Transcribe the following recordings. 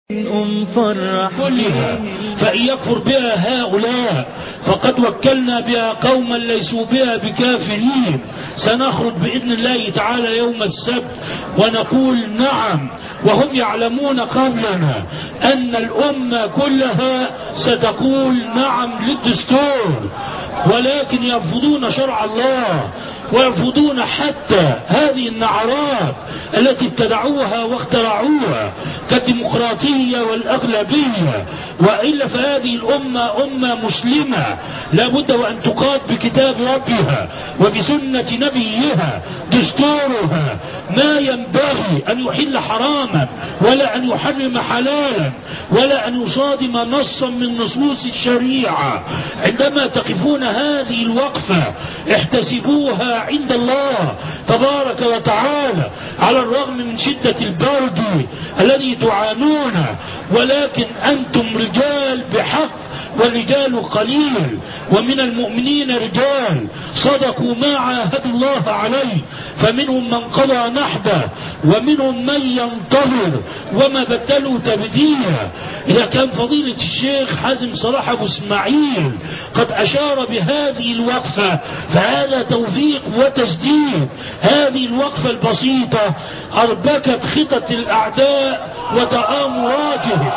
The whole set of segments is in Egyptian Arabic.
أم فرح كلها فإن يكفر بها هؤلاء فقد وكلنا بها قوما ليسوا بها بكافرين سنخرج بإذن الله تعالى يوم السبت ونقول نعم وهم يعلمون قبلنا أن الأمة كلها ستقول نعم للدستور ولكن يرفضون شرع الله ويرفضون حتى هذه النعرات التي ابتدعوها واخترعوها كالديمقراطية والأغلبية وإلا فهذه الأمة أمة مسلمة لابد وأن تقاد بكتاب ربها وبسنة نبيها دستورها ما ينبغي أن يحل حراما ولا أن يحرم حلالا ولا أن يصادم نصا من نصوص الشريعة عندما تقفون هذه الوقفة احتسبوها عند الله تبارك وتعالى على الرغم من شدة البرد الذي تعانونه ولكن أنتم رجال بحق والرجال قليل ومن المؤمنين رجال صدقوا ما عاهدوا الله عليه فمنهم من قضى نحبه ومنهم من ينتظر وما بدلوا تبديلا إذا كان فضيلة الشيخ حازم صلاح أبو اسماعيل قد أشار بهذه الوقفة فهذا توفيق وتسديد هذه الوقفة البسيطة أربكت خطط الأعداء وتآمراتهم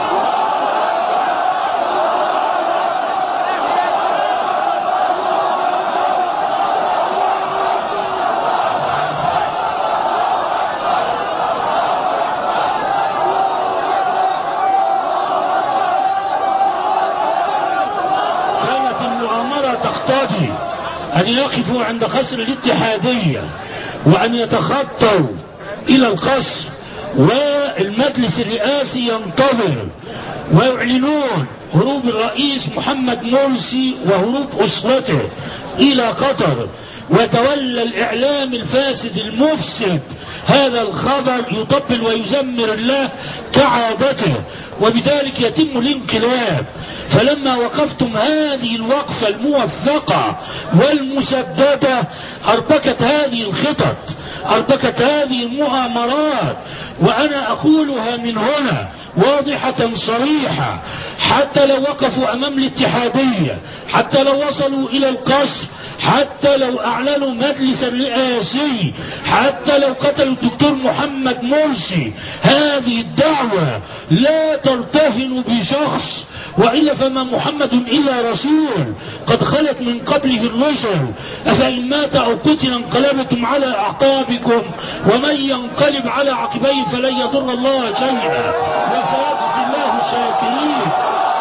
كانت المؤامرة تقتضي أن يقفوا عند قصر الاتحادية وأن يتخطوا إلى القصر والمجلس الرئاسي ينتظر ويعلنون هروب الرئيس محمد مرسي وهروب أسرته إلى قطر وتولى الإعلام الفاسد المفسد هذا الخبر يطبل ويزمر الله كعادته وبذلك يتم الانقلاب فلما وقفتم هذه الوقفة الموفقة والمسددة أربكت هذه الخطط أربكت هذه المؤامرات وأنا أقولها من هنا واضحة صريحة حتى لو وقفوا أمام الاتحادية حتى لو وصلوا إلى القصر حتى لو أعلنوا مجلس الرئاسي حتى لو قتلوا الدكتور محمد مرسي هذه الدعوة لا ترتهن بشخص وإلا فما محمد إلا رسول قد خلت من قبله الرسل أفإن مات أو قتل انقلبتم على أعقابكم ومن ينقلب على عقبيه فلن يضر الله شيئا وسيجزي الله الشاكرين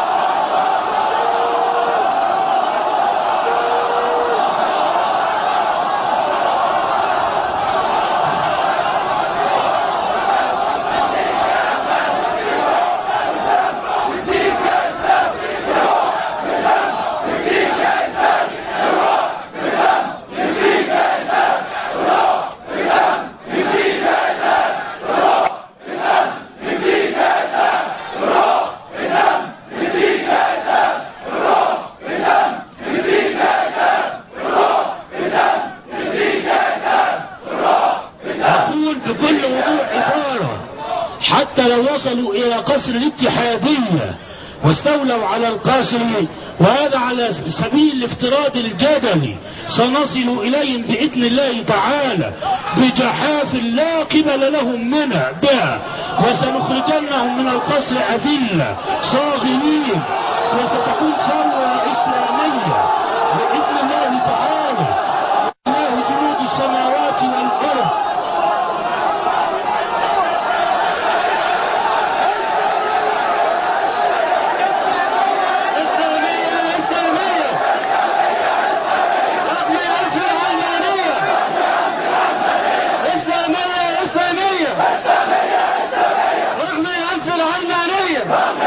أقول بكل وضوح عبارة حتى لو وصلوا إلى قصر الاتحادية واستولوا على القصر وهذا على سبيل الافتراض الجدلي سنصل إليهم بإذن الله تعالى بجحاف لا قبل لهم منها بها وسنخرجنهم من القصر أذلة صاغرين وستكون ثورة إسلامية بإذن الله تعالى الله جنود السماوات والأرض إسلامية إسلامية رغم أنف العلمانية إسلامية إسلامية رغم أنف العلمانية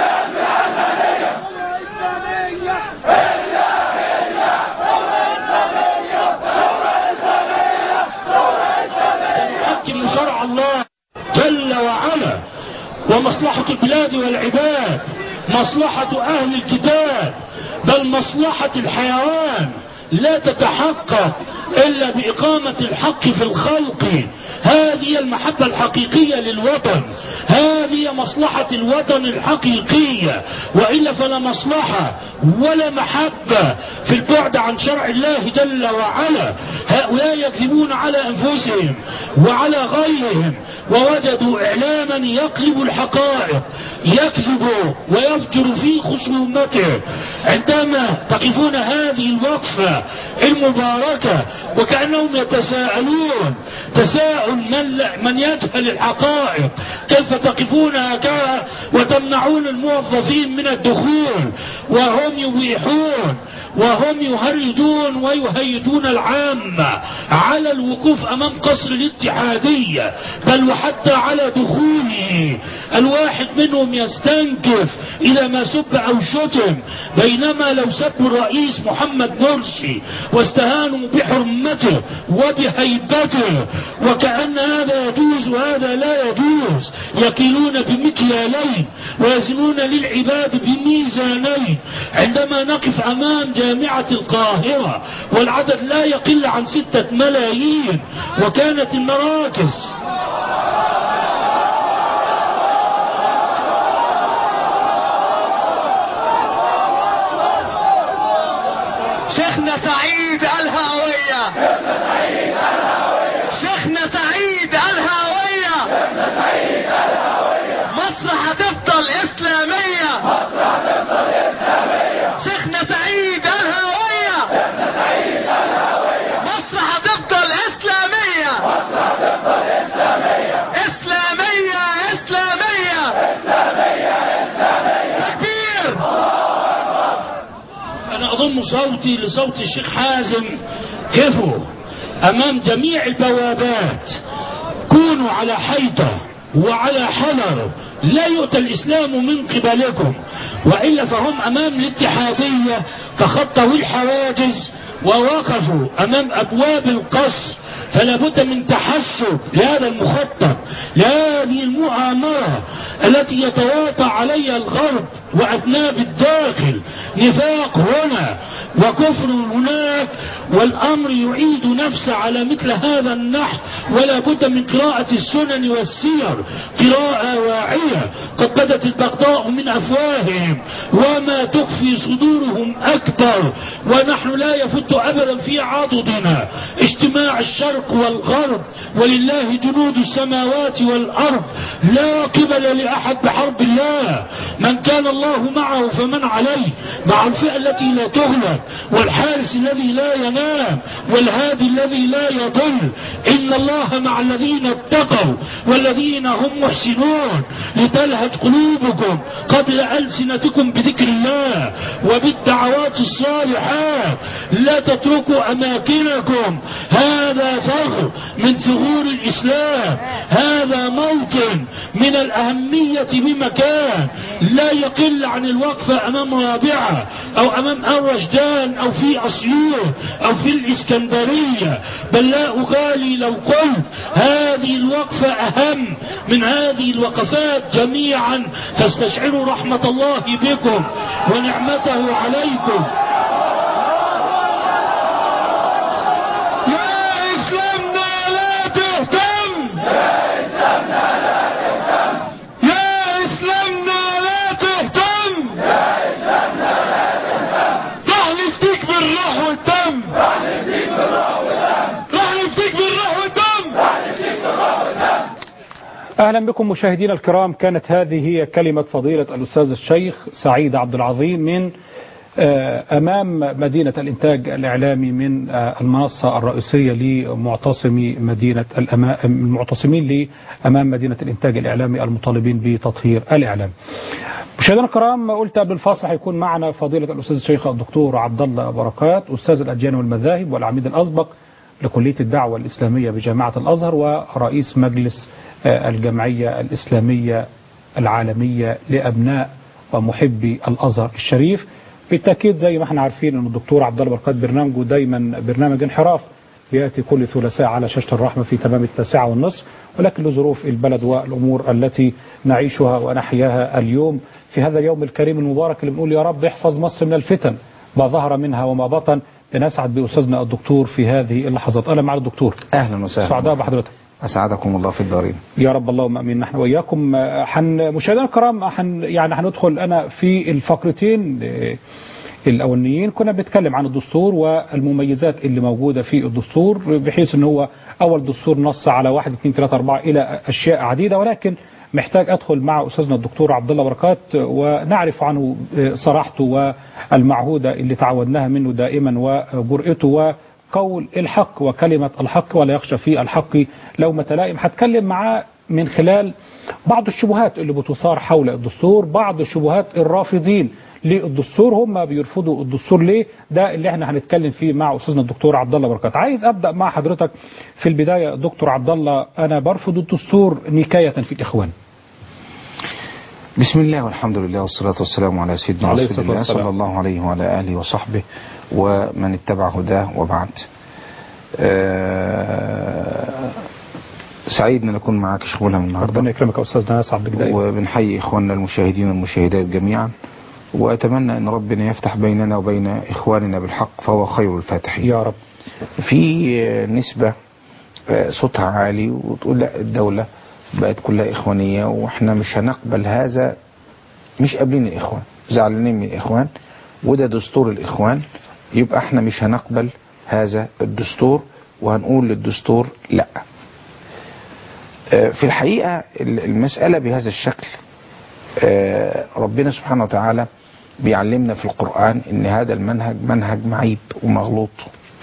سنحكم شرع الله جل وعلا ومصلحة البلاد والعباد مصلحة أهل الكتاب بل مصلحة الحيوان لا تتحقق إلا بإقامة الحق في الخلق هذه المحبة الحقيقية للوطن هذه مصلحة الوطن الحقيقية وإلا فلا مصلحة ولا محبة في البعد عن شرع الله جل وعلا هؤلاء يكذبون على أنفسهم وعلى غيرهم ووجدوا إعلاما يقلب الحقائق يكذب ويفجر في خصومته عندما تقفون هذه الوقفة المباركة وكأنهم يتساءلون تساؤل من, من يجهل الحقائق كيف تقفون هكذا وتمنعون الموظفين من الدخول وهم يبيحون وهم يهرجون ويهيجون العامة على الوقوف أمام قصر الاتحادية بل وحتى على دخوله الواحد منهم يستنكف إلى ما سب أو شتم بينما لو سبوا الرئيس محمد مرسي واستهانوا بحرمته وبهيبته وكأن هذا يجوز وهذا لا يجوز يكيلون بمكيالين ويزنون للعباد بميزانين عندما نقف أمام جامعة القاهرة والعدد لا يقل عن ستة ملايين وكانت المراكز شيخنا سعيد الهاوية شيخنا سعيد الهاوية مصر هتفضل إسلامية شيخنا سعيد الهاوية مصر هتفضل إسلامية إسلامية إسلامية تكبير أنا أضم صوتي لصوت الشيخ حازم كفوا أمام جميع البوابات كونوا على حيطة وعلى حذر لا يؤتى الإسلام من قبلكم وإلا فهم أمام الاتحادية تخطوا الحواجز ووقفوا أمام أبواب القصر فلا بد من تحسب لهذا المخطط لهذه المؤامرة التي يتواطى عليها الغرب وأذناب الداخل نفاق هنا وكفر هناك والأمر يعيد نفسه على مثل هذا النحو ولا بد من قراءة السنن والسير قراءة واعية قد بدت البغضاء من أفواههم وما تخفي صدورهم أكبر ونحن لا يفت أبدا في عضدنا اجتماع الشرق والغرب ولله جنود السماوات والأرض لا قبل لأحد بحرب الله من كان الله معه فمن عليه مع الفئة التي لا تهلك والحارس الذي لا ينام والهادي الذي لا يضل إن الله مع الذين اتقوا والذين هم محسنون لتلهج قلوبكم قبل ألسنتكم بذكر الله وبالدعوات الصالحات لا تتركوا أماكنكم هذا ثغر من ثغور الإسلام هذا موطن من الأهمية بمكان لا يقل عن الوقفة أمام رابعة أو أمام الرشدان أو في أسيوط أو في الإسكندرية بل لا أغالي لو قلت هذه الوقفة أهم من هذه الوقفات جميعا تستشعروا رحمة الله بكم ونعمته عليكم يا إسلامنا لا تهتم يا إسلامنا لا تهتم راح نفتيك بالروح والدم راح نفتيك بالروح والدم أهلا بكم مشاهدينا الكرام كانت هذه هي كلمة فضيلة الأستاذ الشيخ سعيد عبد العظيم من آه، أمام مدينة الإنتاج الإعلامي من آه، المنصة الرئيسية لمعتصمي مدينة الأما- المعتصمين لأمام مدينة الإنتاج الإعلامي المطالبين بتطهير الإعلام. مشاهدينا الكرام قلت قبل الفاصل هيكون معنا فضيلة الأستاذ الشيخ الدكتور عبد الله بركات أستاذ الأديان والمذاهب والعميد الأسبق لكلية الدعوة الإسلامية بجامعة الأزهر ورئيس مجلس آه، الجمعية الإسلامية العالمية لأبناء ومحبي الأزهر الشريف بالتأكيد زي ما احنا عارفين أن الدكتور عبد الله بركات برنامجه دايما برنامج انحراف بيأتي كل ثلاثاء على شاشة الرحمة في تمام التاسعة والنصف ولكن لظروف البلد والأمور التي نعيشها ونحياها اليوم في هذا اليوم الكريم المبارك اللي بنقول يا رب احفظ مصر من الفتن ما ظهر منها وما بطن بنسعد بأستاذنا الدكتور في هذه اللحظات أهلا مع الدكتور اهلا وسهلا سعداء بحضرتك اسعدكم الله في الدارين يا رب اللهم امين نحن واياكم آه، حن مشاهدينا الكرام حن يعني هندخل انا في الفقرتين آه، الاولانيين كنا بنتكلم عن الدستور والمميزات اللي موجوده في الدستور بحيث ان هو اول دستور نص على 1 2 3 4 الى اشياء عديده ولكن محتاج ادخل مع استاذنا الدكتور عبد الله بركات ونعرف عنه آه، صراحته والمعهوده اللي تعودناها منه دائما وجرأته وقول الحق وكلمه الحق ولا يخشى في الحق لومه لائم هتكلم معاه من خلال بعض الشبهات اللي بتثار حول الدستور بعض شبهات الرافضين للدستور هم بيرفضوا الدستور ليه ده اللي احنا هنتكلم فيه مع استاذنا الدكتور عبد الله بركات عايز ابدا مع حضرتك في البدايه دكتور عبد الله انا برفض الدستور نكايه في الاخوان بسم الله والحمد لله والصلاة والسلام على سيدنا عليه رسول الصلاة الله والسلام. صلى الله عليه وعلى آله وصحبه ومن اتبع هداه وبعد آه، سعيد ان نكون معاك شغلها من النهارده ربنا يكرمك يا استاذنا ناس عبد الجليل وبنحيي اخواننا المشاهدين والمشاهدات جميعا واتمنى ان ربنا يفتح بيننا وبين اخواننا بالحق فهو خير الفاتحين يا رب في نسبة آه، صوتها عالي وتقول لا الدولة بقت كلها إخوانية وإحنا مش هنقبل هذا مش قابلين الإخوان زعلانين من الإخوان وده دستور الإخوان يبقى إحنا مش هنقبل هذا الدستور وهنقول للدستور لا آه، في الحقيقة ال- المسألة بهذا الشكل آه، ربنا سبحانه وتعالى بيعلمنا في القرآن إن هذا المنهج منهج معيب ومغلوط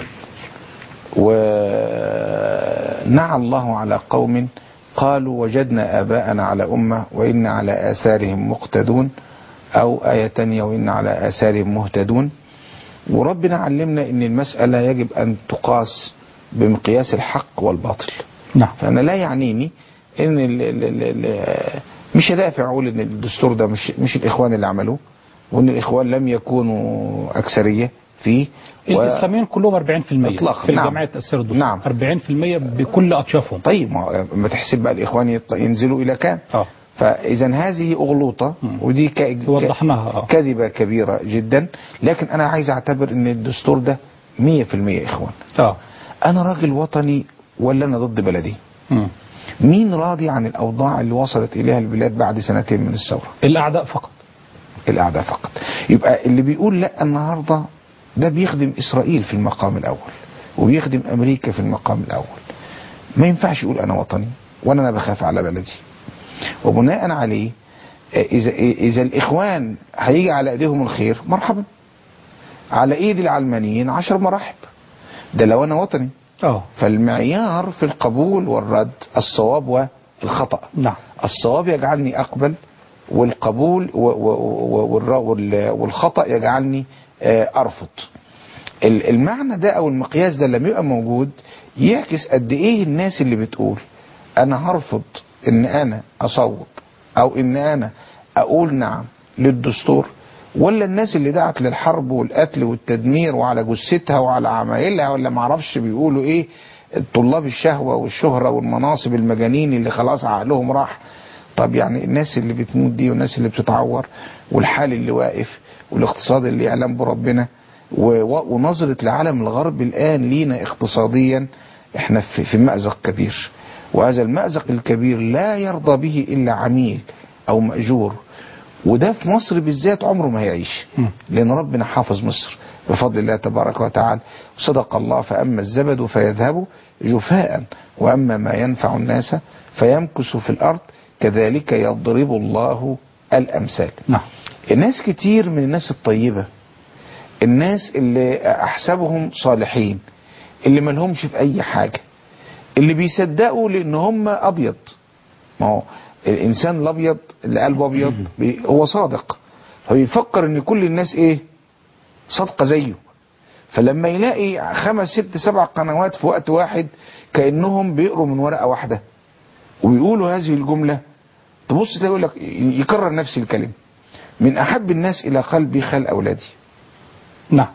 ونعى الله على قوم قالوا وجدنا آباءنا على أمة وإن على آثارهم مقتدون أو آية تانية وإن على آثارهم مهتدون وربنا علمنا أن المسألة يجب أن تقاس بمقياس الحق والباطل نعم فأنا لا يعنيني أن ال ال ال ال مش هدافع أقول أن الدستور ده مش, مش الإخوان اللي عملوه وأن الإخوان لم يكونوا أكثرية فيه و- الاسلاميين كلهم 40% إطلاقاً، في نعم. الجمعيه تاثير الدستور نعم. 40% بكل اطيافهم طيب ما ما تحسب بقى الاخوان يط- ينزلوا الى كام اه فاذا هذه اغلوطه مم. ودي ك- ك- وضحناها اه كذبه كبيره جدا لكن انا عايز اعتبر ان الدستور ده 100% اخوان اه انا راجل وطني ولا انا ضد بلدي مم. مين راضي عن الاوضاع اللي وصلت اليها البلاد بعد سنتين من الثوره الاعداء فقط الاعداء فقط يبقى اللي بيقول لا النهارده ده بيخدم اسرائيل في المقام الاول وبيخدم امريكا في المقام الاول ما ينفعش يقول انا وطني وانا انا بخاف على بلدي وبناء عليه آه، اذا اذا الاخوان هيجي على ايديهم الخير مرحبا على ايد العلمانيين عشر مراحب ده لو انا وطني اه فالمعيار في القبول والرد الصواب والخطأ نعم الصواب يجعلني أقبل والقبول و- و- و- والر- وال- والخطأ يجعلني آه، أرفض ال- المعنى ده أو المقياس ده لما يبقى موجود يعكس قد إيه الناس اللي بتقول أنا هرفض إن أنا أصوت أو إن أنا أقول نعم للدستور ولا الناس اللي دعت للحرب والقتل والتدمير وعلى جثتها وعلى عمايلها ولا معرفش بيقولوا ايه طلاب الشهوة والشهرة والمناصب المجانين اللي خلاص عقلهم راح طب يعني الناس اللي بتموت دي والناس اللي بتتعور والحال اللي واقف والاقتصاد اللي يعلم بربنا و- و- ونظرة العالم الغرب الآن لينا اقتصاديا احنا في في مأزق كبير وهذا المأزق الكبير لا يرضى به إلا عميل أو مأجور وده في مصر بالذات عمره ما هيعيش مم. لأن ربنا حافظ مصر بفضل الله تبارك وتعالى صدق الله فأما الزبد فيذهب جفاء وأما ما ينفع الناس فيمكث في الأرض كذلك يضرب الله الأمثال نعم الناس كتير من الناس الطيبة الناس اللي أحسبهم صالحين اللي ملهمش في أي حاجة اللي بيصدقوا لأن هم أبيض ما هو الإنسان الأبيض اللي قلبه أبيض بي- هو صادق هو يفكر إن كل الناس إيه صادقة زيه فلما يلاقي خمس ست سبع قنوات في وقت واحد كأنهم بيقروا من ورقة واحدة ويقولوا هذه الجملة تبص تلاقي يقول لك يكرر نفس الكلمة من أحب الناس إلى قلبي خال أولادي نعم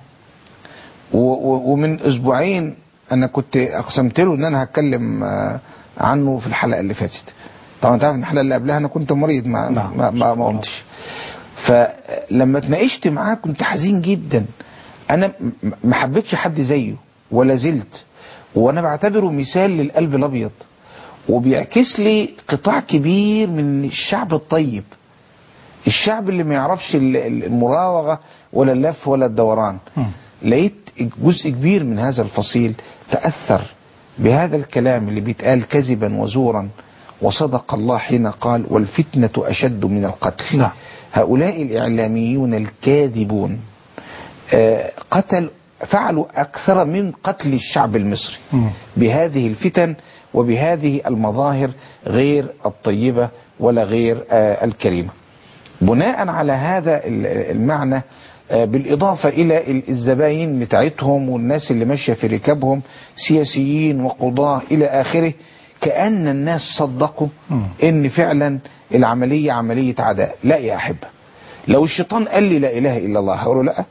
و- و- ومن أسبوعين أنا كنت أقسمت له إن أنا هتكلم آه، عنه في الحلقة اللي فاتت طبعا تعرف إن الحلقة اللي قبلها أنا كنت مريض ما نعم. ما, ما, ما قمتش فلما اتناقشت معاه كنت حزين جدا انا م- ما حبيتش حد زيه ولا زلت وانا بعتبره مثال للقلب الابيض وبيعكس لي قطاع كبير من الشعب الطيب الشعب اللي ما يعرفش ال- ال- المراوغه ولا اللف ولا الدوران مم. لقيت جزء كبير من هذا الفصيل تاثر بهذا الكلام اللي بيتقال كذبا وزورا وصدق الله حين قال والفتنه اشد من القتل نعم. هؤلاء الاعلاميون الكاذبون آه، قتل فعلوا أكثر من قتل الشعب المصري مم. بهذه الفتن وبهذه المظاهر غير الطيبة ولا غير آه، الكريمة بناء على هذا ال- المعنى آه، بالإضافة إلى ال- الزباين بتاعتهم والناس اللي ماشية في ركابهم سياسيين وقضاة إلى آخره كأن الناس صدقوا مم. إن فعلا العملية عملية عداء لا يا أحبة لو الشيطان قال لي لا إله إلا الله هقول له لا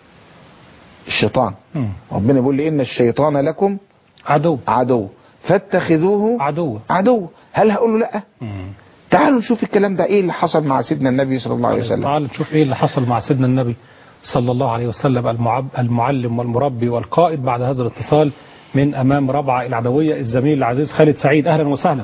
الشيطان مم. ربنا بيقول لي إن الشيطان لكم عدو عدو فاتخذوه عدو عدو هل هقول له لا مم. تعالوا نشوف الكلام ده ايه اللي حصل مع سيدنا النبي صلى الله عليه وسلم تعال نشوف ايه اللي حصل مع سيدنا النبي صلى الله عليه وسلم المعب المعلم والمربي والقائد بعد هذا الاتصال من امام ربعه العدويه الزميل العزيز خالد سعيد اهلا وسهلا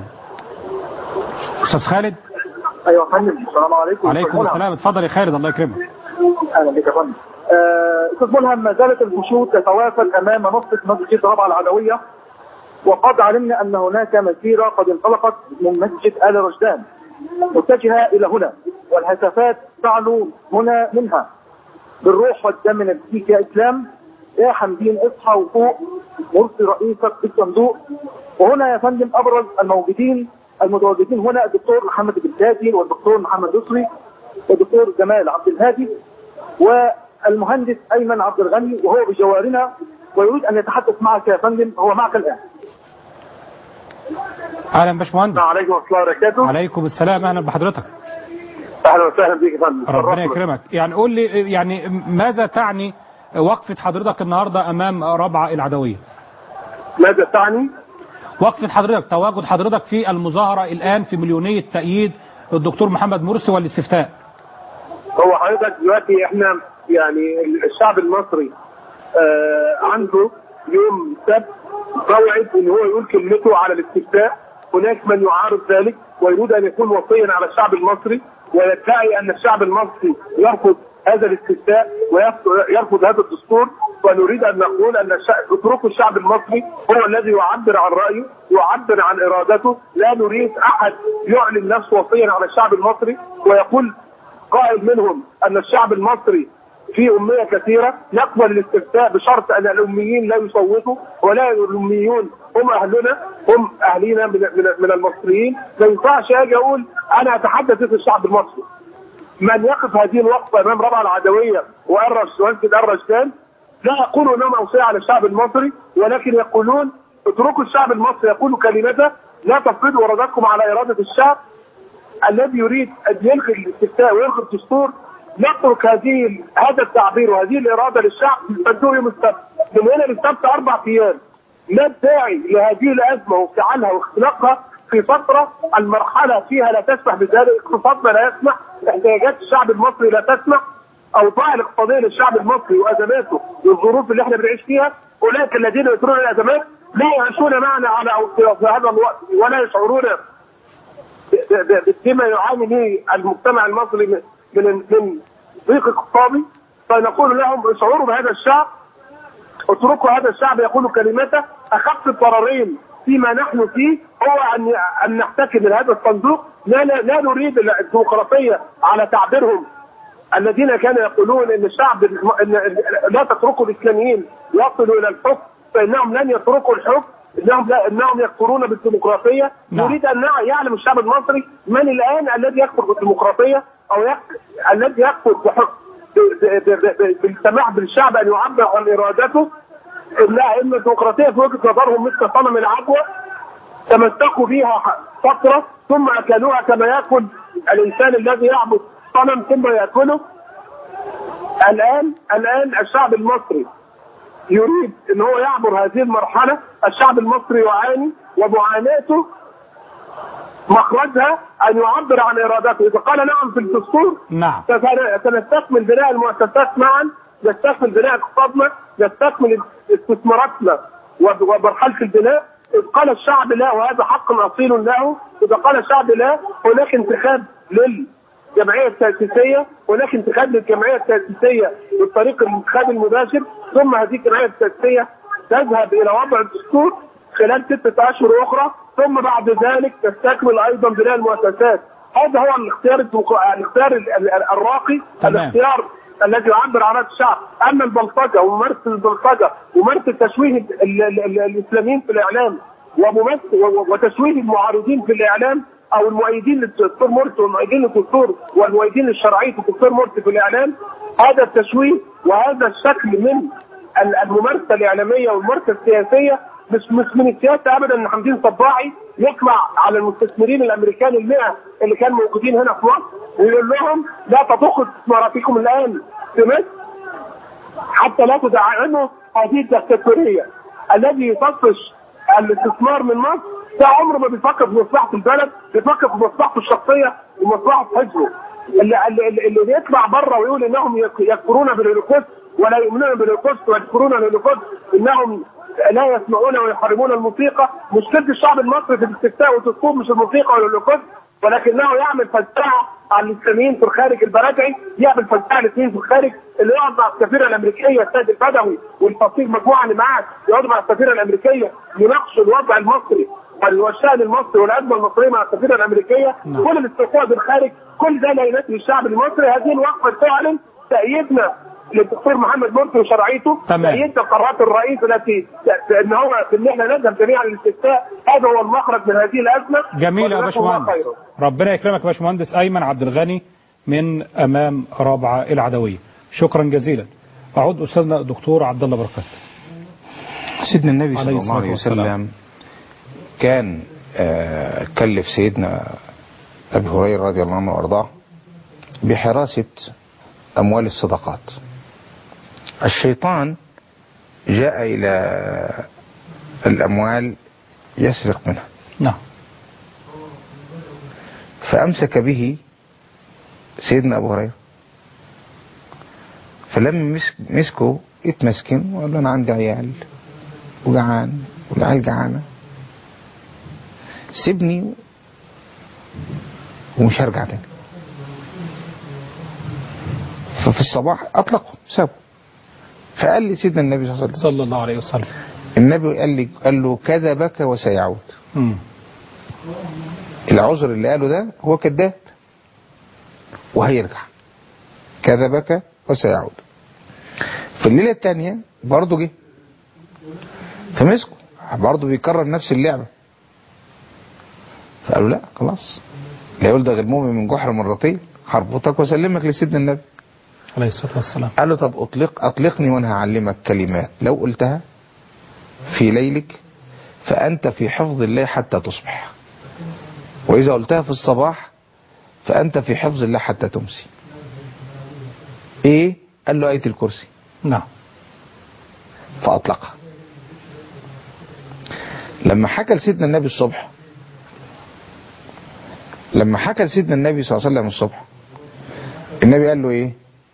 استاذ خالد ايوه يا فندم السلام عليكم عليكم أستاذ ملهم. السلام اتفضل يا خالد الله يكرمك اهلا بك يا فندم آه، استاذ ملهم ما زالت الخشوع تتوافد امام نصف مسجد ربع العدويه وقد علمنا ان هناك مسيره قد انطلقت من مسجد ال رشدان متجهه الى هنا والهتافات تعلو هنا منها بالروح والدم نبكيك يا اسلام يا حمدين اصحى وفوق مرسي رئيسك في الصندوق وهنا يا فندم ابرز الموجودين المتواجدين هنا الدكتور محمد البلدادي والدكتور محمد يسري والدكتور جمال عبد الهادي والمهندس ايمن عبد الغني وهو بجوارنا ويريد ان يتحدث معك يا فندم هو معك الان. اهلا باشمهندس السلام عليكم ورحمه الله وبركاته. عليكم السلام اهلا بحضرتك اهلا وسهلا بك يا فندم. ربنا شرفنا. يكرمك يعني قول لي يعني ماذا تعني وقفه حضرتك النهارده امام ربعه العدويه ماذا تعني؟ وقفه حضرتك تواجد حضرتك في المظاهره الان في مليونيه تأييد الدكتور محمد مرسي والاستفتاء هو حضرتك دلوقتي احنا يعني الشعب المصري آه عنده يوم سبت موعد ان هو يقول كلمته على الاستفتاء هناك من يعارض ذلك ويريد ان يكون وصيا على الشعب المصري ويدعي ان الشعب المصري يرفض هذا الاستفتاء ويرفض هذا الدستور ونريد ان نقول ان الشعب اتركوا الشعب المصري هو الذي يعبر عن رايه يعبر عن ارادته لا نريد احد يعلن نفسه وصيا على الشعب المصري ويقول قائل منهم ان الشعب المصري فيه أمية كثيرة نقبل الاستفتاء بشرط أن الأميين لا يصوتوا ولا الأميون هم أهلنا هم أهلينا من, من, من المصريين ما ينفعش أجي أقول أنا أتحدث باسم الشعب المصري من يقف هذه الوقفة أمام ربع العدوية وأرش مسجد الرشدان لا يقولوا أنهم أوصية على الشعب المصري ولكن يقولون اتركوا الشعب المصري يقول كلمته لا تفرضوا إرادتكم على إرادة الشعب الذي يريد ان يلغي الاستفتاء ويلغي الدستور نترك هذه هذا التعبير وهذه الاراده للشعب في الصندوق يوم السبت من هنا للسبت اربع ايام ما الداعي لهذه الازمه وافتعالها واختلاقها في فتره المرحله فيها لا تسمح بذلك اقتصادنا لا يسمح احتياجات الشعب المصري لا تسمح اوضاع الاقتصاديه للشعب المصري وازماته والظروف اللي احنا بنعيش فيها اولئك الذين يثيرون الازمات لا يعيشون معنا على في هذا الوقت ولا يشعرون ب- ب- بما يعاني به المجتمع المصري من من من ضيق اقتصادي فنقول لهم اشعروا بهذا الشعب اتركوا هذا الشعب يقول كلمته اخف الضررين فيما نحن فيه هو ان ان نحتكم من هذا الصندوق لا لا, لا نريد الديمقراطيه على تعبيرهم الذين كانوا يقولون ان الشعب إن لا تتركوا الاسلاميين يصلوا الى الحكم فانهم لن يتركوا الحكم انهم لا انهم يكفرون بالديمقراطيه نعم. نريد ان نع- يعلم الشعب المصري من الان الذي يكفر بالديمقراطيه او يك... الذي يكفر بحق ب- ب- ب- ب- بالسماح بالشعب ان يعبر عن ارادته انها ان الديمقراطيه في وجهه نظرهم مثل صنم العجوه تمسكوا بها ح- فتره ثم اكلوها كما ياكل الانسان الذي يعبد صنم ثم ياكله الان الان الشعب المصري يريد ان هو يعبر هذه المرحله الشعب المصري يعاني ومعاناته مخرجها ان يعبر عن ارادته اذا قال نعم في الدستور نعم فسن- سنستكمل بناء المؤسسات معا نستكمل بناء اقتصادنا نستكمل استثماراتنا وب- ومرحله البناء إذ قال الشعب لا وهذا حق اصيل له اذا قال الشعب لا هناك انتخاب للجمعيه التاسيسيه هناك انتخاب للجمعيه التاسيسيه بالطريق الانتخاب المباشر ثم هذه الجمعيه التاسيسيه تذهب الى وضع الدستور خلال ستة أشهر أخرى ثم بعد ذلك تستكمل أيضا بناء المؤسسات هذا هو الاختيار الديمقرا- الاختيار ال- ال- الراقي تمام. الاختيار الذي يعبر عن رأي الشعب أما البلطجة وممارسة البلطجة وممارسة تشويه ال- ال- ال- الإسلاميين في الإعلام وممارسة و- وتشويه المعارضين في الإعلام أو المؤيدين للدكتور مرسي والمؤيدين للدكتور والمؤيدين للشرعية الدكتور مرسي في الإعلام هذا التشويه وهذا الشكل من ال- الممارسه الاعلاميه والممارسه السياسيه مش مش من السياسه ابدا ان حمدين صباعي يطلع على المستثمرين الامريكان المئة اللي كانوا موجودين هنا في مصر ويقول لهم لا تضخوا استثماراتكم الان في مصر حتى لا تدعموا هذه الدكتاتوريه الذي يطفش الاستثمار من مصر ده عمره ما بيفكر في مصلحه البلد بيفكر في مصلحته الشخصيه ومصلحه حزبه اللي, اللي, اللي بيطلع بره ويقول انهم يك- يكفرون بالهولوكوست ولا يؤمنون بالهولوكوست ويذكرون الهولوكوست انهم لا يسمعون ويحرمون الموسيقى مشكله الشعب المصري في الاستفتاء والدستور مش الموسيقى والهولوكوست ولكنه يعمل فزاعه على الاسلاميين في الخارج البراجعي يعمل فزاعه الاثنين في الخارج اللي يقعد مع السفيره الامريكيه السيد البدوي والفصيل مجموعه اللي معاه يقعدوا مع السفيره الامريكيه يناقشوا الوضع المصري والشان المصري والازمه المصريه مع السفيره الامريكيه نعم. كل الاستقطاب بالخارج كل ده لا يناسب الشعب المصري هذه الوقفه تعلن تأييدنا للدكتور محمد مرسي وشرعيته تمام. تأييد قرارات الرئيس التي ان هو ان احنا نذهب جميعا للاستفتاء هذا هو المخرج من هذه الازمه جميل يا وجزاكم الله باشمهندس خيرا. ربنا يكرمك يا باشمهندس ايمن عبد الغني من امام رابعه العدويه شكرا جزيلا اعود استاذنا الدكتور عبد الله بركات سيدنا النبي عليه صلى الله عليه الصلاة والسلام. وسلم كان آه، كلف سيدنا أبي هريرة رضي الله عنه وأرضاه بحراسة أموال الصدقات الشيطان جاء إلى الأموال يسرق منها نعم فأمسك به سيدنا أبو هريرة فلما مسك مسكه اتمسكن وقال له أنا عندي عيال وجعان والعيال جعانة سيبني ومش هرجع تاني ففي الصباح أطلقه سابه فقال لي سيدنا النبي صلى الله عليه وسلم صلى الله عليه وسلم النبي قال لي قال له كذبك وسيعود مم. العذر اللي قاله ده هو كذاب وهيرجع كذبك وسيعود في الليلة الثانية برضه جه فمسكه برضه بيكرر نفس اللعبة فقالوا لا خلاص لا يلدغ المؤمن من جحر مرتين هربطك واسلمك لسيدنا النبي عليه الصلاه والسلام قال له طب اطلق اطلقني وانا هعلمك كلمات لو قلتها في ليلك فانت في حفظ الله حتى تصبح واذا قلتها في الصباح فانت في حفظ الله حتى تمسي ايه قال له ايه الكرسي نعم فاطلقها لما حكى لسيدنا النبي الصبح لما حكى لسيدنا النبي صلى الله عليه وسلم الصبح النبي قال له ايه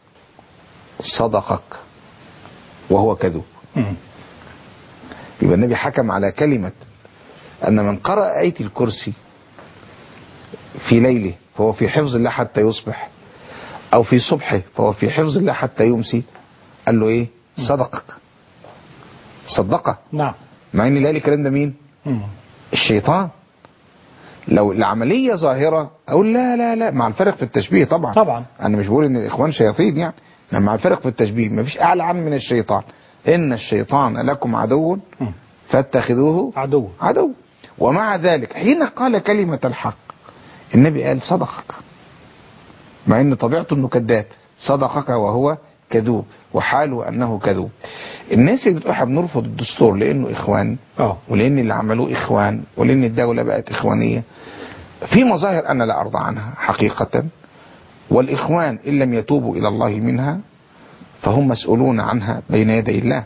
صدقك وهو كذوب مم. يبقى النبي حكم على كلمة أن من قرأ آية الكرسي في ليله فهو في حفظ الله حتى يصبح أو في صبحه فهو في حفظ الله حتى يمسي قال له إيه صدقك صدقه نعم مع ان اللي قال الكلام ده مين مم. الشيطان لو العملية ظاهرة أقول لا لا لا مع الفرق في التشبيه طبعا طبعا. أنا مش بقول إن الإخوان شياطين يعني لما مع الفرق في التشبيه مفيش أعلى عن من الشيطان إن الشيطان لكم عدو مم. فاتخذوه عدو عدو ومع ذلك حين قال كلمة الحق النبي قال صدقك مع ان طبيعته انه كذاب صدقك وهو كذوب وحاله انه كذوب الناس اللي بتقول احنا بنرفض الدستور لانه اخوان اه ولان اللي عملوه اخوان ولان الدولة بقت اخوانية في مظاهر انا لا ارضى عنها حقيقة والاخوان ان لم يتوبوا الى الله منها فهم مسؤولون عنها بين يدي الله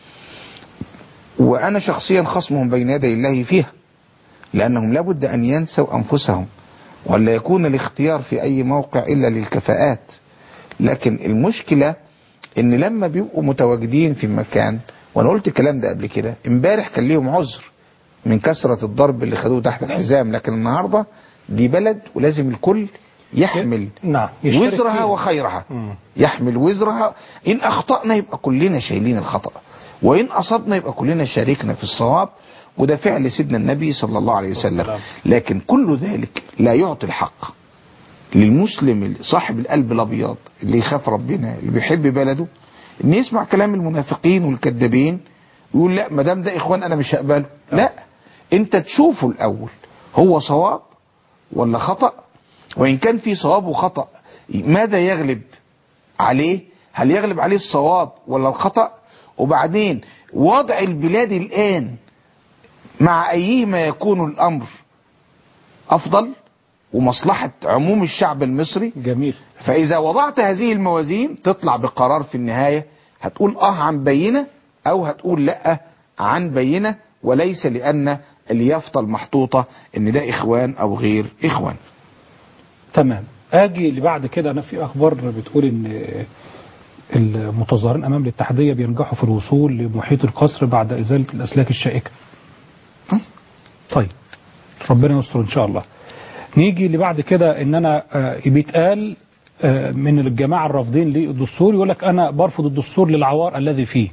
وانا شخصيا خصمهم بين يدي الله فيها لانهم لابد ان ينسوا انفسهم ولا يكون الاختيار في اي موقع الا للكفاءات لكن المشكلة ان لما بيبقوا متواجدين في مكان وانا قلت الكلام ده قبل كده امبارح كان ليهم عذر من كثرة الضرب اللي خدوه تحت الحزام لكن النهاردة دي بلد ولازم الكل يحمل نعم يشترك وزرها فيها. وخيرها مم. يحمل وزرها إن أخطأنا يبقى كلنا شايلين الخطأ وإن أصبنا يبقى كلنا شاركنا في الصواب وده فعل سيدنا النبي صلى الله عليه وسلم والسلام. لكن كل ذلك لا يعطي الحق للمسلم صاحب القلب الأبيض اللي يخاف ربنا اللي بيحب بلده إن يسمع كلام المنافقين والكذابين ويقول لا ما دام ده إخوان أنا مش هقبله لا أنت تشوفه الأول هو صواب ولا خطأ وإن كان في صواب وخطأ ماذا يغلب عليه هل يغلب عليه الصواب ولا الخطأ وبعدين وضع البلاد الآن مع أيهما يكون الأمر أفضل ومصلحة عموم الشعب المصري جميل فإذا وضعت هذه الموازين تطلع بقرار في النهاية هتقول آه عن بينة أو هتقول لأ عن بينة وليس لأن اليافطة المحطوطة إن ده إخوان أو غير إخوان تمام اجي اللي بعد كده انا في اخبار بتقول ان المتظاهرين امام الاتحاديه بينجحوا في الوصول لمحيط القصر بعد ازاله الاسلاك الشائكه طيب ربنا يستر ان شاء الله نيجي اللي بعد كده ان انا آه، بيتقال آه، من الجماعه الرافضين للدستور يقول لك انا برفض الدستور للعوار الذي فيه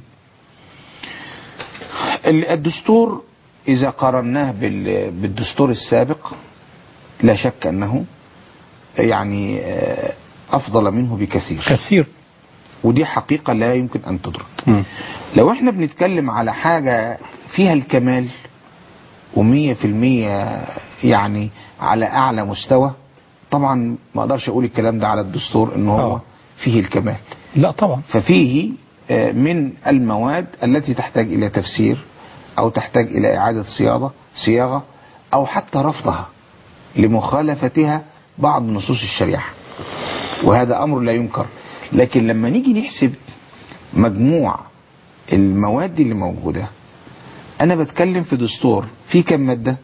ال- الدستور إذا قارناه بال- بالدستور السابق لا شك أنه يعني آه، أفضل منه بكثير كثير ودي حقيقة لا يمكن أن تدرك لو احنا بنتكلم على حاجة فيها الكمال ومية في المية يعني على أعلى مستوى طبعا ما أقدرش أقول الكلام ده على الدستور إن هو آه. فيه الكمال لا طبعا ففيه آه، من المواد التي تحتاج إلى تفسير أو تحتاج إلى إعادة صياغة صياغة أو حتى رفضها لمخالفتها بعض نصوص الشريعة وهذا أمر لا ينكر لكن لما نيجي نحسب مجموع المواد اللي موجودة أنا بتكلم في دستور في كم مادة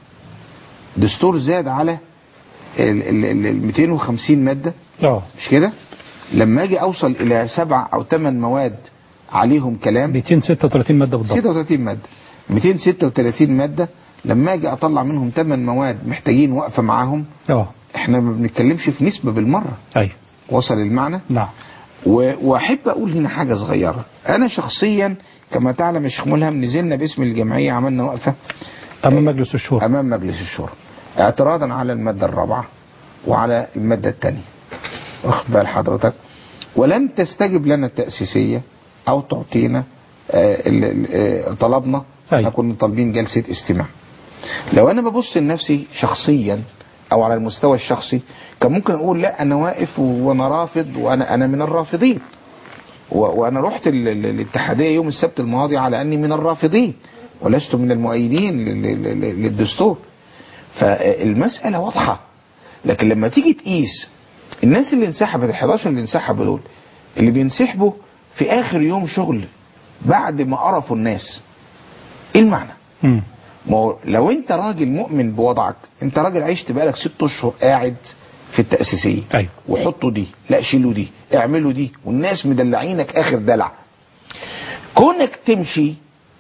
دستور زاد على ال ال- ال- ال 250 مادة اه مش كده لما اجي اوصل الى سبع او ثمان مواد عليهم كلام 236 ماده بالضبط 36 ماده 236 ماده لما اجي اطلع منهم ثمان مواد محتاجين وقفه معاهم اه احنا ما بنتكلمش في نسبه بالمره ايوه وصل المعنى نعم و- واحب اقول هنا حاجه صغيره انا شخصيا كما تعلم يا شيخ ملهم نزلنا باسم الجمعيه عملنا وقفه امام مجلس الشورى امام مجلس الشورى اعتراضا على الماده الرابعه وعلى الماده الثانيه واخد بال حضرتك ولم تستجب لنا التاسيسيه او تعطينا آه، ال- ال- آه، طلبنا أيوة. احنا كنا طالبين جلسه استماع لو انا ببص لنفسي شخصيا او على المستوى الشخصي كان ممكن اقول لا انا واقف وانا رافض وانا انا من الرافضين و- وانا رحت ال- ال- الاتحاديه يوم السبت الماضي على اني من الرافضين ولست من المؤيدين لل- لل- للدستور فالمساله واضحه لكن لما تيجي تقيس الناس اللي انسحبت ال 11 اللي انسحبوا دول اللي بينسحبوا في اخر يوم شغل بعد ما قرفوا الناس ايه المعنى؟ مم. ما هو لو انت راجل مؤمن بوضعك انت راجل عشت بقالك ست اشهر قاعد في التأسيسية أيوة. وحطوا دي لا شيلوا دي اعملوا دي والناس مدلعينك اخر دلع كونك تمشي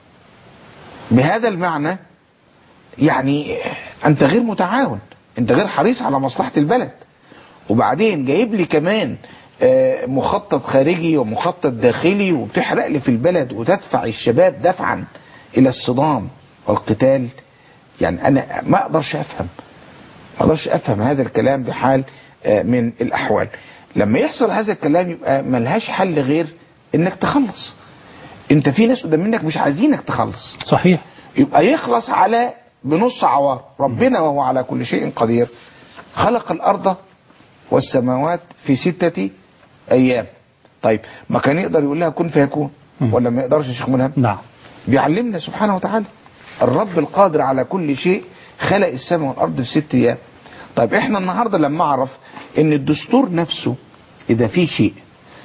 بهذا المعنى يعني انت غير متعاون انت غير حريص على مصلحة البلد وبعدين جايب لي كمان آه، مخطط خارجي ومخطط داخلي وبتحرق لي في البلد وتدفع الشباب دفعا الى الصدام والقتال يعني انا ما اقدرش افهم ما اقدرش افهم هذا الكلام بحال آه، من الاحوال لما يحصل هذا الكلام يبقى ملهاش حل غير انك تخلص انت في ناس قدام منك مش عايزينك تخلص صحيح يبقى يخلص على بنص عوار ربنا وهو على كل شيء قدير خلق الأرض والسماوات في ستة أيام طيب ما كان يقدر يقول لها كن فيكون مم. ولا ما يقدرش يا شيخ ملهم نعم بيعلمنا سبحانه وتعالى الرب القادر على كل شيء خلق السماء والأرض في ست أيام طيب احنا النهاردة لما اعرف ان الدستور نفسه اذا في شيء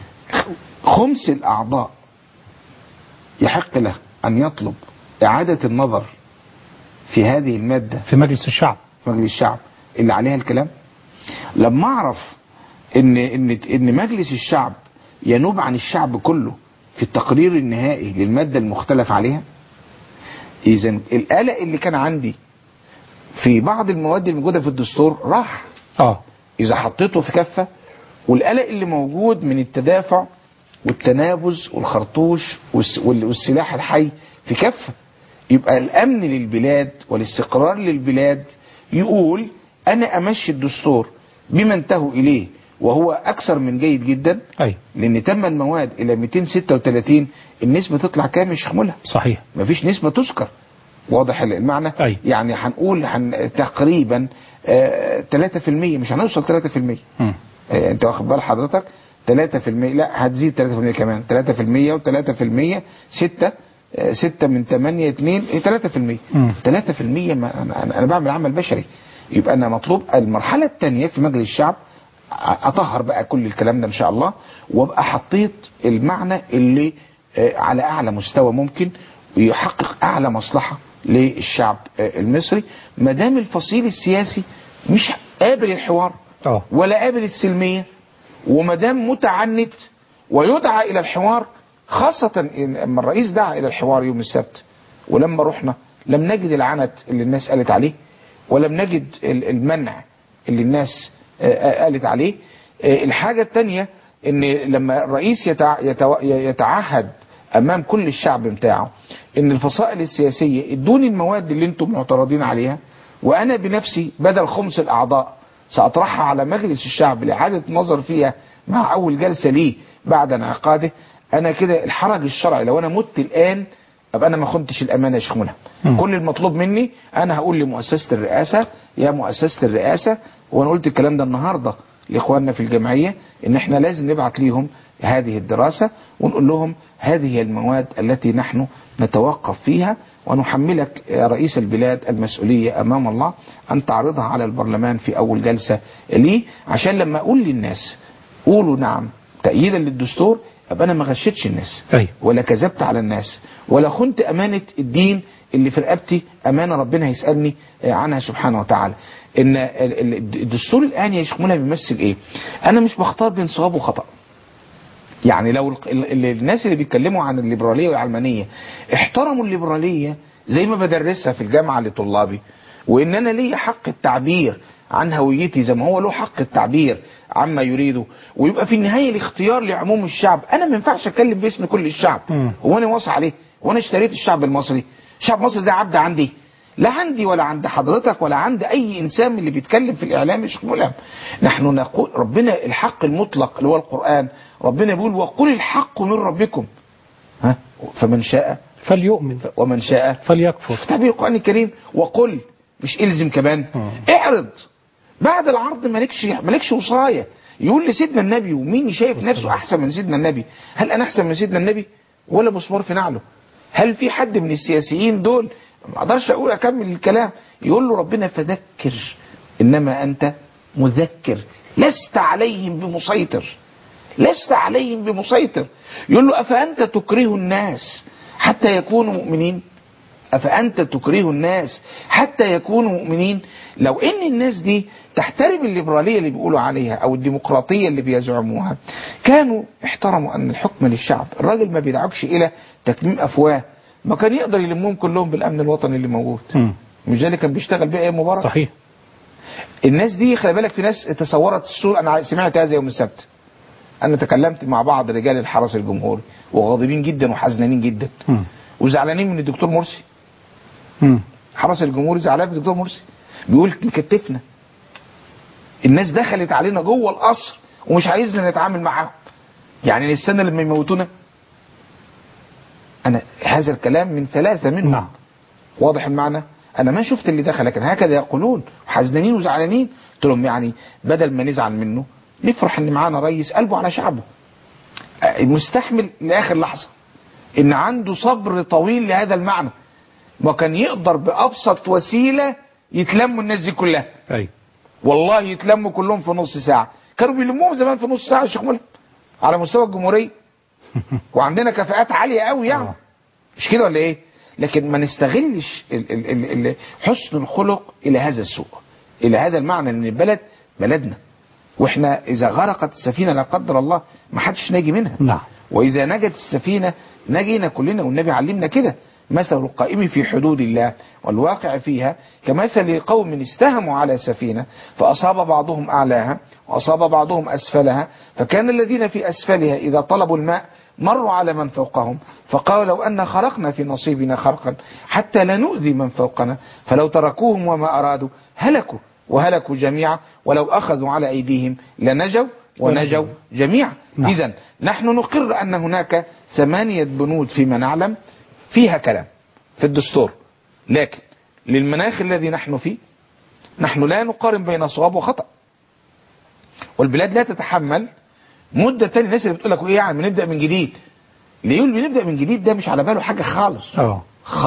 خمس الاعضاء يحق له ان يطلب اعادة النظر في هذه المادة في مجلس الشعب في مجلس الشعب اللي عليها الكلام لما اعرف ان ان ان مجلس الشعب ينوب عن الشعب كله في التقرير النهائي للمادة المختلف عليها إذا القلق اللي كان عندي في بعض المواد الموجودة في الدستور راح اه إذا حطيته في كفة والقلق اللي موجود من التدافع والتنابز والخرطوش والس- وال- والسلاح الحي في كفة يبقى الأمن للبلاد والاستقرار للبلاد يقول أنا أمشي الدستور بما انتهوا إليه وهو أكثر من جيد جدا اي لأن تم المواد إلى 236 النسبة تطلع كام يا شيخ ملهم صحيح مفيش نسبة تذكر واضح المعنى أي. يعني هنقول هن تقريبا آه، 3% مش هنوصل 3% مم. آه، انت واخد بال حضرتك 3% لا هتزيد 3% كمان 3% و3% 6 6 من 8 2 إيه 3% مم. 3% ما انا انا أنا بعمل عمل بشري يبقى انا مطلوب المرحله الثانيه في مجلس الشعب ع- اطهر بقى كل الكلام ده ان شاء الله وابقى حطيت المعنى اللي آه، على اعلى مستوى ممكن ويحقق اعلى مصلحه للشعب آه، المصري ما دام الفصيل السياسي مش قابل الحوار اه ولا قابل السلمية وما دام متعنت ويدعى إلى الحوار خاصة إن لما الرئيس دعا إلى الحوار يوم السبت ولما رحنا لم نجد العنت اللي الناس قالت عليه ولم نجد ال- المنع اللي الناس آه، آه، قالت عليه آه، الحاجة الثانية ان لما الرئيس يتع- يتو- يتعهد امام كل الشعب بتاعه ان الفصائل السياسية ادوني المواد اللي انتم معترضين عليها وانا بنفسي بدل خمس الاعضاء ساطرحها على مجلس الشعب لاعادة النظر فيها مع اول جلسة ليه بعد انعقاده انا كده الحرج الشرعي لو انا مت الان ابقى انا ما خنتش الامانه يا شيخ ملهم. مم. كل المطلوب مني انا هقول لمؤسسه الرئاسه يا مؤسسه الرئاسه وانا قلت الكلام ده النهارده لاخواننا في الجمعيه ان احنا لازم نبعت ليهم هذه الدراسه ونقول لهم هذه هي المواد التي نحن نتوقف فيها ونحملك يا رئيس البلاد المسؤوليه امام الله ان تعرضها على البرلمان في اول جلسه ليه عشان لما اقول للناس قولوا نعم تأييدا للدستور ابقى انا ما غشتش الناس أيوة. ولا كذبت على الناس ولا خنت امانه الدين اللي في رقبتي امانه ربنا هيسالني آه، عنها سبحانه وتعالى ان ال- ال- الدستور الان يا شيخ منى بيمثل ايه انا مش بختار بين صواب وخطا يعني لو ال- ال- الناس اللي بيتكلموا عن الليبراليه والعلمانيه احترموا الليبراليه زي ما بدرسها في الجامعه لطلابي وان انا ليا حق التعبير عن هويتي زي ما هو له حق التعبير عما يريده ويبقى في النهايه الاختيار لعموم الشعب انا ما ينفعش اتكلم باسم كل الشعب مم. هو انا واصي عليه وانا اشتريت الشعب المصري الشعب المصري ده عبد عندي لا عندي ولا عند حضرتك ولا عند اي انسان من اللي بيتكلم في الاعلام مش ملهم نحن نقول ربنا الحق المطلق اللي هو القران ربنا بيقول وقل الحق من ربكم ها فمن شاء فليؤمن ومن شاء فليكفر في تعبير القرآن الكريم وقل مش الزم كمان مم. اعرض بعد العرض مالكش مالكش وصايه يقول لسيدنا النبي ومين شايف نفسه احسن من سيدنا النبي هل انا احسن من سيدنا النبي ولا مسمار في نعله هل في حد من السياسيين دول ما اقدرش اقول اكمل الكلام يقول له ربنا فذكر انما انت مذكر لست عليهم بمسيطر لست عليهم بمسيطر يقول له افانت تكره الناس حتى يكونوا مؤمنين أفأنت تكره الناس حتى يكونوا مؤمنين لو إن الناس دي تحترم الليبرالية اللي بيقولوا عليها أو الديمقراطية اللي بيزعموها كانوا احترموا أن الحكم للشعب الراجل ما بيدعوكش إلى تكميم أفواه ما كان يقدر يلمهم كلهم بالأمن الوطني اللي موجود مم. مش ده اللي كان بيشتغل بيه أيام مبارك صحيح الناس دي خلي بالك في ناس تصورت الصورة أنا سمعت هذا يوم السبت أنا تكلمت مع بعض رجال الحرس الجمهوري وغاضبين جدا وحزنانين جدا مم. وزعلانين من الدكتور مرسي مم. حرس الجمهوري زعلان من الدكتور مرسي بيقول مكتفنا الناس دخلت علينا جوه القصر ومش عايزنا نتعامل معاهم يعني السنه لما يموتونا انا هذا الكلام من ثلاثه منهم نعم واضح المعنى انا ما شفت اللي دخل لكن هكذا يقولون حزنانين وزعلانين قلت لهم يعني بدل ما نزعل منه نفرح ان معانا رئيس قلبه على شعبه آه، مستحمل لاخر لحظه ان عنده صبر طويل لهذا المعنى وكان يقدر بابسط وسيله يتلموا الناس دي كلها أي والله يتلموا كلهم في نص ساعه كانوا بيلموهم زمان في نص ساعه يا شيخ ملهم على مستوى الجمهوريه وعندنا كفاءات عاليه قوي يعني آه. مش كده ولا ايه لكن ما نستغلش ال ال ال ال حسن الخلق الى هذا السوء الى هذا المعنى ان البلد بلدنا واحنا اذا غرقت السفينه لا قدر الله ما حدش ناجي منها نعم واذا نجت السفينه نجينا كلنا والنبي علمنا كده مثل القائم في حدود الله والواقع فيها كمثل قوم استهموا على سفينه فاصاب بعضهم اعلاها واصاب بعضهم اسفلها فكان الذين في اسفلها اذا طلبوا الماء مروا على من فوقهم فقالوا لو ان خرقنا في نصيبنا خرقا حتى لا نؤذي من فوقنا فلو تركوهم وما ارادوا هلكوا وهلكوا جميعا ولو اخذوا على ايديهم لنجوا ونجوا جميعا نعم. اذا نحن نقر ان هناك ثمانيه بنود فيما نعلم فيها كلام في الدستور لكن للمناخ الذي نحن فيه نحن لا نقارن بين صواب وخطأ والبلاد لا تتحمل مدة تاني الناس اللي بتقول لك ايه يعني بنبدأ من جديد اللي يقول بنبدأ من جديد ده مش على باله حاجة خالص اه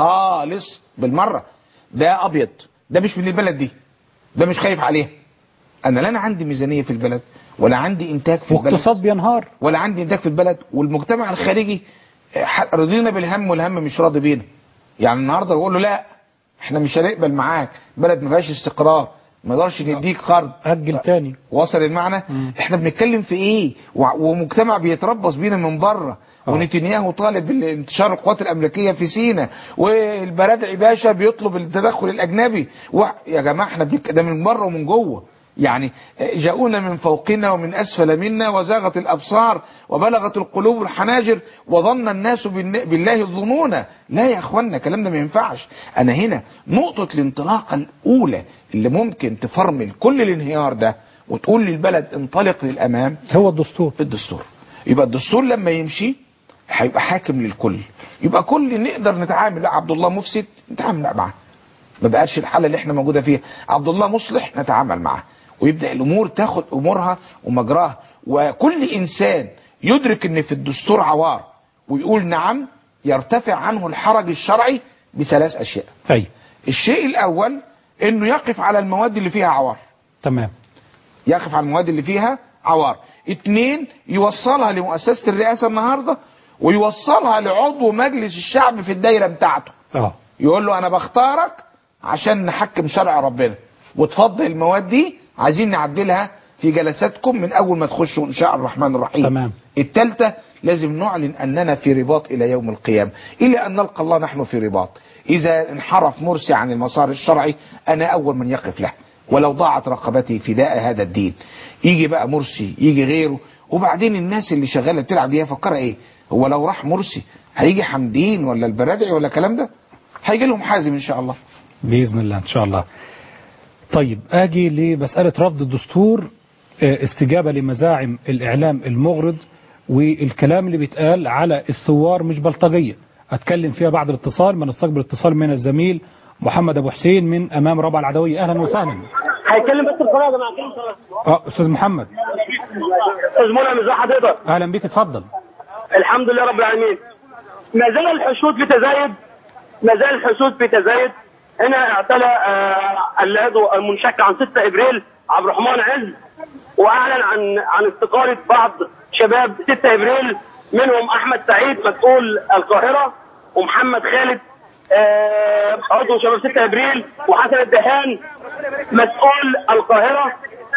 خالص بالمرة ده أبيض ده مش من البلد دي ده مش خايف عليها أنا لا أنا عندي ميزانية في البلد ولا عندي إنتاج في البلد واقتصاد بينهار ولا عندي انتاج في البلد والمجتمع الخارجي ح- رضينا بالهم والهم مش راضي بينا يعني النهارده بقول له لا احنا مش هنقبل معاك بلد ما فيهاش استقرار ما نقدرش نديك قرض أجل تاني وصل المعنى مم. احنا بنتكلم في ايه وع- ومجتمع بيتربص بينا من بره آه. ونتنياهو طالب بانتشار القوات الامريكيه في سيناء والبرادعي باشا بيطلب التدخل الاجنبي و... يا جماعه احنا بنك... ده من بره ومن جوه يعني جاءونا من فوقنا ومن اسفل منا وزاغت الابصار وبلغت القلوب الحناجر وظن الناس بالن- بالله الظنون لا يا اخوانا الكلام ده ما ينفعش انا هنا نقطه الانطلاقه الاولى اللي ممكن تفرمل كل الانهيار ده وتقول للبلد انطلق للامام هو الدستور في الدستور يبقى الدستور لما يمشي هيبقى حاكم للكل يبقى كل نقدر نتعامل لا عبد الله مفسد نتعامل معاه ما بقاش الحاله اللي احنا موجوده فيها عبد الله مصلح نتعامل معاه ويبدا الامور تاخد امورها ومجراها وكل انسان يدرك ان في الدستور عوار ويقول نعم يرتفع عنه الحرج الشرعي بثلاث اشياء أي الشيء الاول انه يقف على المواد اللي فيها عوار تمام يقف على المواد اللي فيها عوار اتنين يوصلها لمؤسسة الرئاسة النهاردة ويوصلها لعضو مجلس الشعب في الدايرة بتاعته اه يقول له انا بختارك عشان نحكم شرع ربنا وتفضل المواد دي عايزين نعدلها في جلساتكم من اول ما تخشوا ان شاء الرحمن الرحيم تمام. التالتة لازم نعلن اننا في رباط الى يوم القيامة الى ان نلقى الله نحن في رباط اذا انحرف مرسي عن المسار الشرعي انا اول من يقف له ولو ضاعت رقبتي فداء هذا الدين يجي بقى مرسي يجي غيره وبعدين الناس اللي شغاله بتلعب دي فكرها ايه هو لو راح مرسي هيجي حمدين ولا البرادعي ولا الكلام ده هيجي لهم حازم ان شاء الله بإذن الله إن شاء الله طيب أجي لمسألة رفض الدستور آه، استجابة لمزاعم الإعلام المغرض والكلام اللي بيتقال على الثوار مش بلطجية أتكلم فيها بعد الاتصال ما نستقبل اتصال من الزميل محمد أبو حسين من أمام ربع العدوية أهلا وسهلا هيتكلم بس القناه يا جماعه كلمه صلاة. اه أستاذ محمد استاذ منى ازي حضرتك أهلا بيك اتفضل الحمد لله رب العالمين ما زال الحشود في تزايد ما زال الحشود في تزايد هنا اعتلى آه، العضو المنشك عن 6 ابريل عبد الرحمن عز واعلن عن عن استقاله بعض شباب 6 ابريل منهم احمد سعيد مسؤول القاهره ومحمد خالد آه، عضو شباب 6 ابريل وحسن الدهان مسؤول القاهره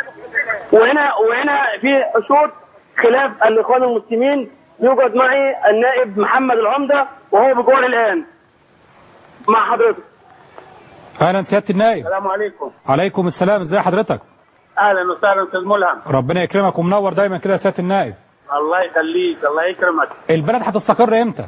وهنا وهنا في حشود خلاف الاخوان المسلمين يوجد معي النائب محمد العمده وهو بجوار الان مع حضرتك أهلا سيادة النائب السلام عليكم عليكم السلام ازي حضرتك اهلا وسهلا استاذ ملهم ربنا يكرمك ومنور دايما كده يا سيادة النائب الله يخليك الله يكرمك البلد هتستقر امتى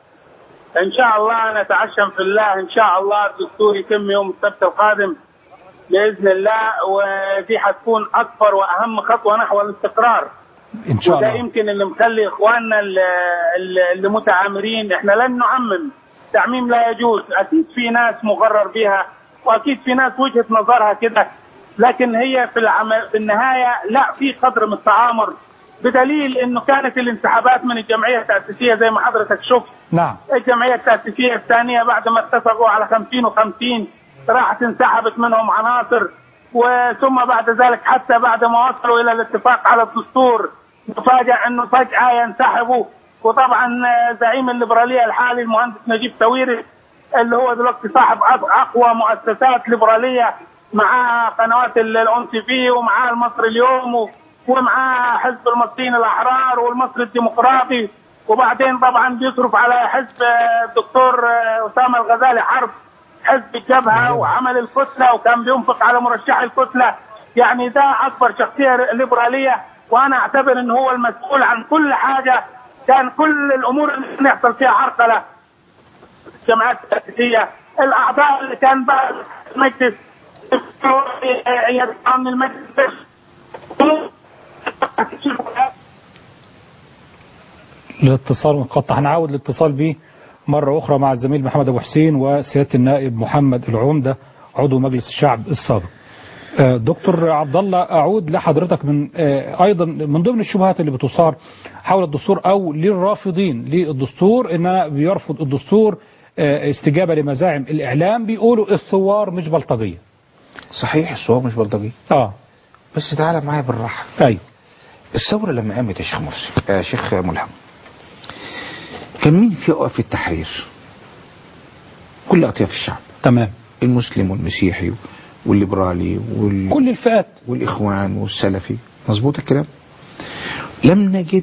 ان شاء الله نتعشم في الله ان شاء الله الدستور يتم يوم السبت القادم باذن الله ودي حتكون اكبر واهم خطوه نحو الاستقرار ان شاء وده الله يمكن اللي مخلي اخواننا اللي, اللي- اللي متعامرين احنا لن نعمم تعميم لا يجوز اكيد في ناس مغرر بها واكيد في ناس وجهه نظرها كده لكن هي في العمل في النهايه لا في قدر من التعامر بدليل انه كانت الانسحابات من الجمعيه التاسيسيه زي ما حضرتك شفت نعم الجمعيه التاسيسيه الثانيه بعد ما اتفقوا على 50 و50 راحت انسحبت منهم عناصر وثم بعد ذلك حتى بعد ما وصلوا الى الاتفاق على الدستور نفاجأ انه فجاه ينسحبوا وطبعا زعيم الليبراليه الحالي المهندس نجيب سويري اللي هو دلوقتي صاحب أق- اقوى مؤسسات ليبراليه مع قنوات الاون تي في ومعاه المصري اليوم و- ومعاه حزب المصريين الاحرار والمصري الديمقراطي وبعدين طبعا بيصرف على حزب آه، الدكتور آه، اسامه الغزالي حرب حزب الجبهه وعمل الكتله وكان بينفق على مرشح الكتله يعني ده اكبر شخصيه ليبراليه وانا اعتبر ان هو المسؤول عن كل حاجه كان كل الامور اللي بنحصل فيها عرقله الجمعيات التأسيسية الأعضاء اللي كان بقى المجلس يدفع من المجلس الاتصال منقطع هنعاود الاتصال به مرة أخرى مع الزميل محمد أبو حسين وسيادة النائب محمد العمدة عضو مجلس الشعب السابق آه، دكتور عبد الله أعود لحضرتك من آه، أيضا من ضمن الشبهات اللي بتثار حول الدستور أو للرافضين للدستور إن بيرفض الدستور آه، استجابة لمزاعم الإعلام بيقولوا الثوار مش بلطجية صحيح الصواب مش بلطجي اه بس تعالى معايا بالراحه أيوه الثوره لما قامت يا شيخ مرسي يا شيخ ملهم كان مين في في التحرير كل اطياف الشعب تمام المسلم والمسيحي والليبرالي وال... كل الفئات والإخوان والسلفي مظبوط الكلام لم نجد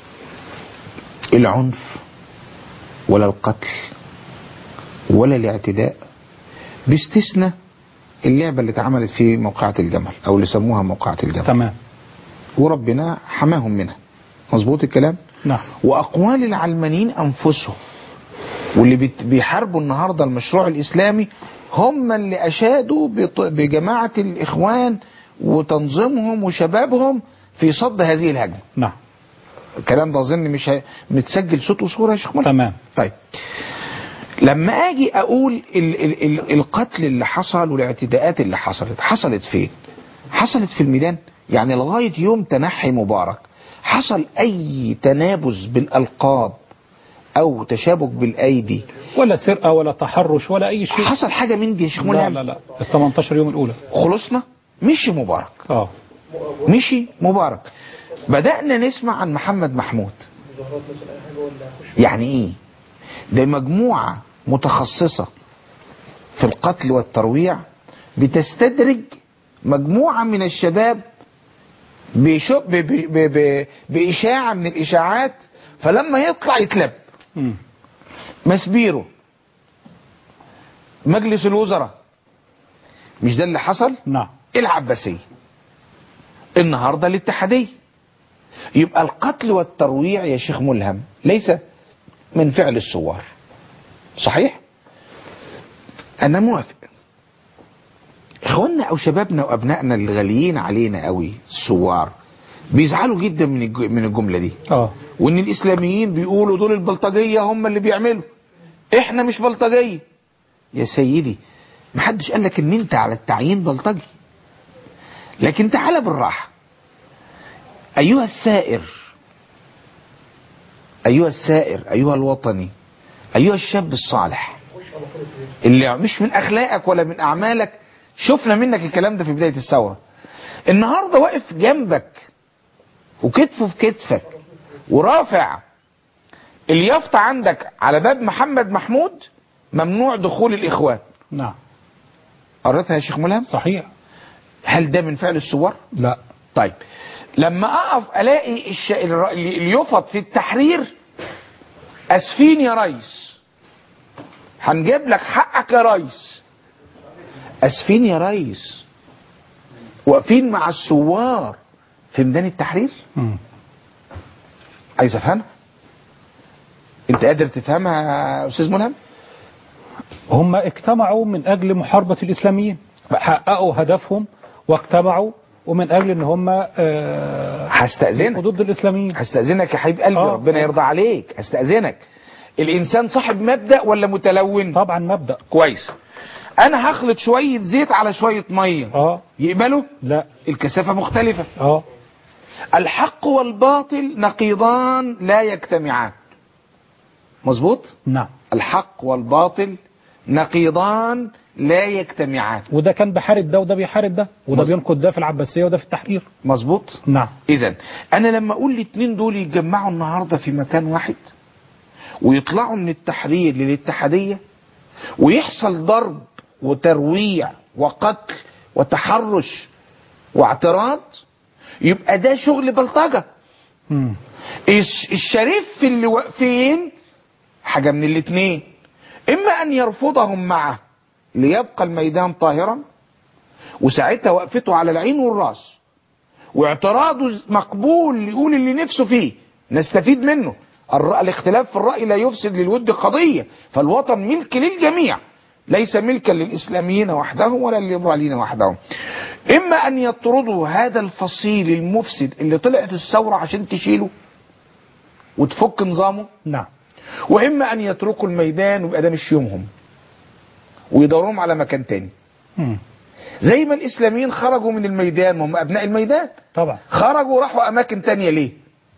العنف ولا القتل ولا الاعتداء باستثناء اللعبة اللي اتعملت في موقعة الجمل أو اللي سموها موقعة الجمل تمام وربنا حماهم منها مظبوط الكلام نعم وأقوال العلمانيين أنفسهم واللي بيت- بيحاربوا النهاردة المشروع الإسلامي هم اللي أشادوا بط- بجماعة الإخوان وتنظيمهم وشبابهم في صد هذه الهجمة نعم الكلام ده أظن مش ه- متسجل صوت وصورة يا شيخ ملك تمام طيب لما اجي اقول ال ال ال القتل اللي حصل والاعتداءات اللي حصلت حصلت فين حصلت في الميدان يعني لغاية يوم تنحي مبارك حصل اي تنابز بالالقاب او تشابك بالايدي ولا سرقة ولا تحرش ولا أي شيء حصل حاجة من دي يا شيخ لا ملهم لا لا ال 18 يوم الأولى خلصنا مشي مبارك اه مشي مبارك بدأنا نسمع عن محمد محمود يعني ايه ده مجموعة متخصصة في القتل والترويع بتستدرج مجموعة من الشباب بشو ب ب ب ب بإشاعة من الإشاعات فلما يطلع يتلب مم. مسبيرو مجلس الوزراء مش ده اللي حصل نعم العباسية النهاردة الاتحادية يبقى القتل والترويع يا شيخ ملهم ليس من فعل الثوار صحيح انا موافق اخواننا او شبابنا وابنائنا اللي غاليين علينا قوي الثوار بيزعلوا جدا من الج- من الجمله دي اه وان الاسلاميين بيقولوا دول البلطجيه هم اللي بيعملوا احنا مش بلطجيه يا سيدي محدش قال لك ان انت على التعيين بلطجي لكن تعالى بالراحه ايها السائر ايها السائر ايها الوطني ايها الشاب الصالح اللي مش من اخلاقك ولا من اعمالك شفنا منك الكلام ده في بدايه الثوره النهارده واقف جنبك وكتفه في كتفك ورافع اليافطة عندك على باب محمد محمود ممنوع دخول الإخوان نعم قريتها يا شيخ ملهم صحيح هل ده من فعل الثوار لا طيب لما أقف ألاقي الش... الر- اليفط في التحرير أسفين يا ريس هنجيب لك حقك يا ريس أسفين يا ريس واقفين مع الثوار في ميدان التحرير مم. عايز افهمها انت قادر تفهمها يا استاذ ملهم هم اجتمعوا من أجل محاربة الإسلاميين حققوا هدفهم واجتمعوا ومن أجل أن هم آه، هستأذنك ضد الإسلاميين هستأذنك يا حبيب قلبي آه. ربنا يرضى عليك هستأذنك الإنسان صاحب مبدأ ولا متلون طبعا مبدأ كويس أنا هخلط شوية زيت على شوية مية اه يقبلوا لا الكثافة مختلفة اه الحق والباطل نقيضان لا يجتمعان مظبوط نعم الحق والباطل نقيضان لا يجتمعان وده كان بيحارب ده وده بيحارب ده وده مظ- بينقد ده في العباسية وده في التحرير مظبوط نعم اذا انا لما اقول الاثنين دول يتجمعوا النهارده في مكان واحد ويطلعوا من التحرير للاتحاديه ويحصل ضرب وترويع وقتل وتحرش واعتراض يبقى ده شغل بلطجة مم. الش- الشريف في اللي واقفين حاجة من الاتنين اما ان يرفضهم معه ليبقى الميدان طاهرا وساعتها وقفته على العين والراس واعتراضه ز- مقبول يقول اللي نفسه فيه نستفيد منه الر- الاختلاف في الرأي لا يفسد للود قضية فالوطن ملك للجميع ليس ملكا للإسلاميين وحدهم ولا للليبراليين وحدهم إما أن يطردوا هذا الفصيل المفسد اللي طلعت الثورة عشان تشيله وتفك نظامه نعم وإما أن يتركوا الميدان ويبقى ده مش يومهم ويدورهم على مكان تاني مم. زي ما الإسلاميين خرجوا من الميدان وهم أبناء الميدان طبعا خرجوا وراحوا اماكن تانية ليه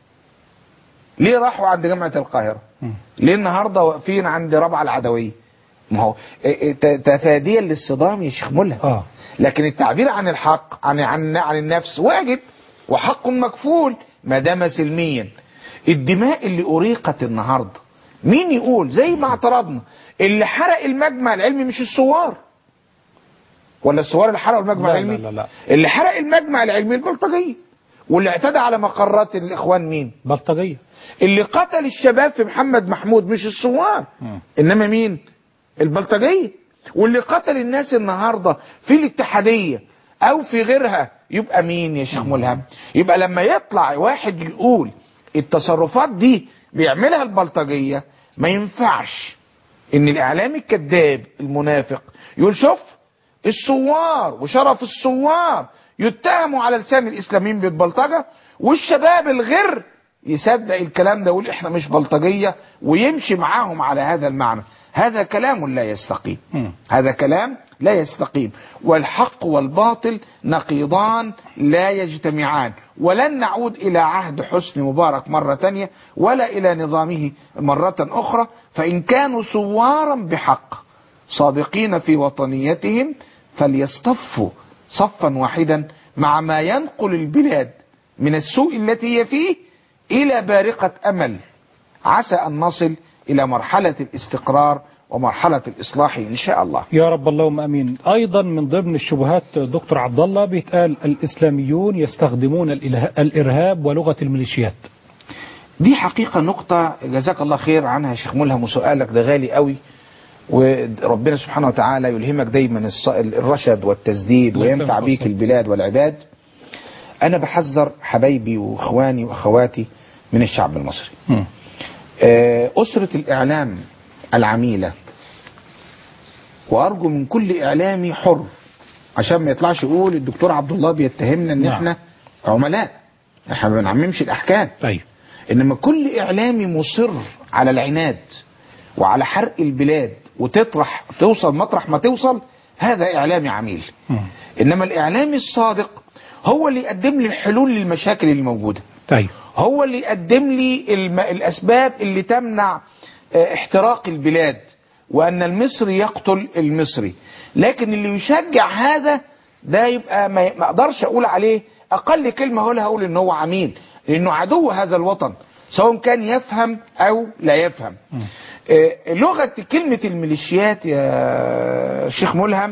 ليه راحوا عند جامعة القاهرة مم. ليه النهاردة واقفين عند رابعة العدوية ما هو إيه إيه ت- تفاديا للصدام يا شيخ ملهم اه لكن التعبير عن الحق عن عن عن النفس واجب وحق مكفول ما دام سلميا الدماء اللي أريقت النهاردة مين يقول زي ما اعترضنا اللي حرق المجمع العلمي مش الثوار ولا الثوار اللي حرقوا المجمع لا، العلمي لا، لا، لا. اللي حرق المجمع العلمي البلطجية واللي اعتدى على مقرات الإخوان مين بلطجية اللي قتل الشباب في محمد محمود مش الثوار مم. انما مين البلطجيه واللي قتل الناس النهارده في الاتحاديه او في غيرها يبقى مين يا شيخ ملهم يبقى لما يطلع واحد يقول التصرفات دي بيعملها البلطجيه ما ينفعش ان الاعلامي الكذاب المنافق يقول شوف الثوار وشرف الثوار يتهموا على لسان الاسلاميين بالبلطجه والشباب الغير يصدق الكلام ده ويقول احنا مش بلطجيه ويمشي معاهم على هذا المعنى هذا كلام لا يستقيم مم. هذا كلام لا يستقيم والحق والباطل نقيضان لا يجتمعان ولن نعود إلى عهد حسني مبارك مرة تانية ولا إلى نظامه مرة أخرى فإن كانوا ثوارا بحق صادقين في وطنيتهم فليصطفوا صفا واحدا مع ما ينقل البلاد من السوء التي هي فيه إلى بارقة أمل عسى أن نصل إلى مرحلة الاستقرار ومرحلة الإصلاح إن شاء الله يا رب اللهم امين ايضا من ضمن الشبهات دكتور عبد الله بيتقال الاسلاميون يستخدمون الإله- الارهاب ولغه الميليشيات دي حقيقة نقطة جزاك الله خير عنها يا شيخ ملهم وسؤالك ده غالي قوي وربنا سبحانه وتعالى يلهمك دايما الص- الرشد والتسديد الله وينفع يسلمك بيك أستاذ. البلاد والعباد أنا بحذر حبايبي وإخواني وأخواتي من الشعب المصري مم. آه، أسرة الإعلام العميلة وأرجو من كل إعلامي حر عشان ما يطلعش يقول الدكتور عبد الله بيتهمنا إن نعم. إحنا عملاء إحنا ما بنعممش الأحكام ايوه انما كل اعلامي مصر على العناد وعلى حرق البلاد وتطرح توصل مطرح ما توصل هذا اعلامي عميل مم. انما الاعلامي الصادق هو اللي يقدم لي الحلول للمشاكل اللي موجوده ايوه هو اللي يقدم لي الم... الاسباب اللي تمنع آه، احتراق البلاد وان المصري يقتل المصري لكن اللي يشجع هذا ده يبقى ما ما اقدرش اقول عليه اقل كلمه اقولها اقول ان هو عميل لانه عدو هذا الوطن سواء كان يفهم او لا يفهم آه، لغه كلمه الميليشيات يا شيخ ملهم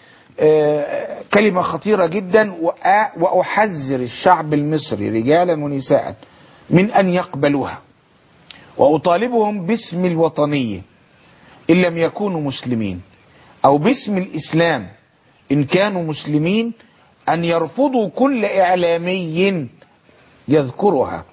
آه، كلمة خطيرة جدا وأ- وأحذر الشعب المصري رجالا ونساء من أن يقبلوها وأطالبهم باسم الوطنية إن لم يكونوا مسلمين أو باسم الإسلام إن كانوا مسلمين أن يرفضوا كل إعلامي يذكرها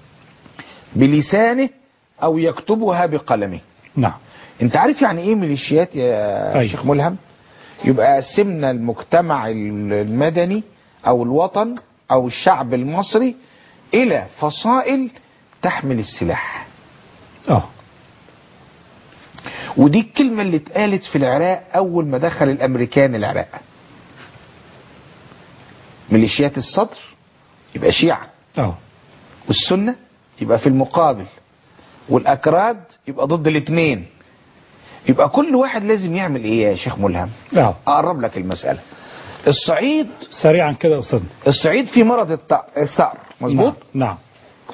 بلسانه أو يكتبها بقلمه نعم انت عارف يعني ايه ميليشيات يا أيوة. شيخ ملهم يبقى قسمنا المجتمع المدني او الوطن او الشعب المصري الى فصائل تحمل السلاح اه ودي الكلمة اللي اتقالت في العراق اول ما دخل الامريكان العراق ميليشيات الصدر يبقى شيعة اه والسنة يبقى في المقابل والاكراد يبقى ضد الاثنين يبقى كل واحد لازم يعمل ايه يا شيخ ملهم اه اقرب لك المسألة الصعيد سريعا كده يا استاذنا الصعيد في مرض الط- الثأر مظبوط نعم نعم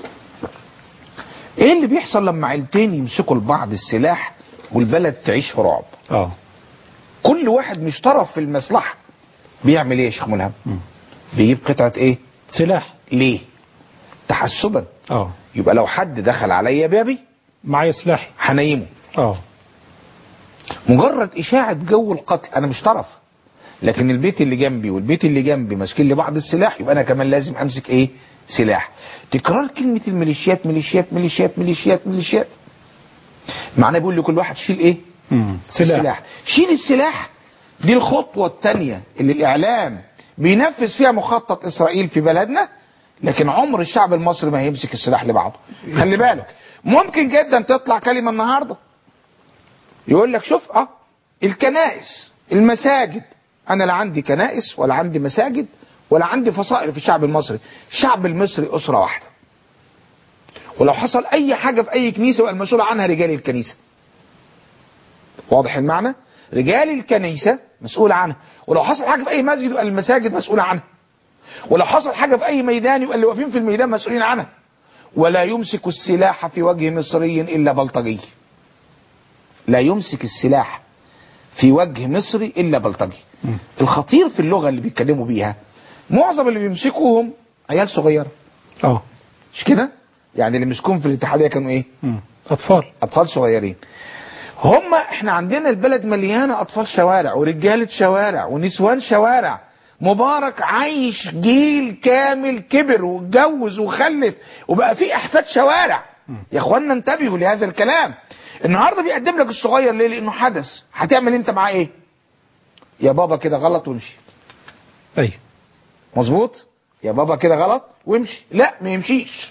ايه اللي بيحصل لما عيلتين يمسكوا لبعض السلاح والبلد تعيش في رعب اه كل واحد مش طرف في المصلحة بيعمل ايه يا شيخ ملهم مم. بيجيب قطعة ايه سلاح ليه تحسبا اه يبقى لو حد دخل عليا بابي معايا سلاحي هنيمه اه مجرد اشاعه جو القتل انا مش طرف لكن البيت اللي جنبي والبيت اللي جنبي ماسكين لي بعض السلاح يبقى انا كمان لازم امسك ايه سلاح تكرار كلمه الميليشيات ميليشيات ميليشيات ميليشيات ميليشيات معناه بيقول لكل واحد شيل ايه مم. السلاح. سلاح شيل السلاح دي الخطوة الثانية اللي الإعلام بينفذ فيها مخطط إسرائيل في بلدنا لكن عمر الشعب المصري ما هيمسك السلاح لبعضه خلي بالك ممكن جدا تطلع كلمة النهاردة يقول لك شوف اه الكنائس المساجد انا لا عندي كنائس ولا عندي مساجد ولا عندي فصائل في الشعب المصري الشعب المصري أسرة واحدة ولو حصل أي حاجة في أي كنيسة يبقى المسؤول عنها رجال الكنيسة واضح المعنى رجال الكنيسة مسؤول عنها ولو حصل حاجة في أي مسجد يبقى المساجد مسؤولة عنها ولو حصل حاجة في أي ميدان يبقى اللي واقفين في الميدان مسؤولين عنها ولا يمسك السلاح في وجه مصري إلا بلطجي لا يمسك السلاح في وجه مصري إلا بلطجي الخطير في اللغة اللي بيتكلموا بيها معظم اللي بيمسكوهم عيال صغيرة اه مش كده يعني اللي مسكوهم في الاتحادية كانوا ايه مم. اطفال اطفال صغيرين هم احنا عندنا البلد مليانه اطفال شوارع ورجاله شوارع ونسوان شوارع مبارك عايش جيل كامل كبر واتجوز وخلف وبقى في احفاد شوارع يا اخوانا انتبهوا لهذا الكلام النهارده بيقدم لك الصغير ليه لانه حدث هتعمل انت معاه ايه يا بابا كده غلط وامشي اي مظبوط يا بابا كده غلط وامشي لا ما يمشيش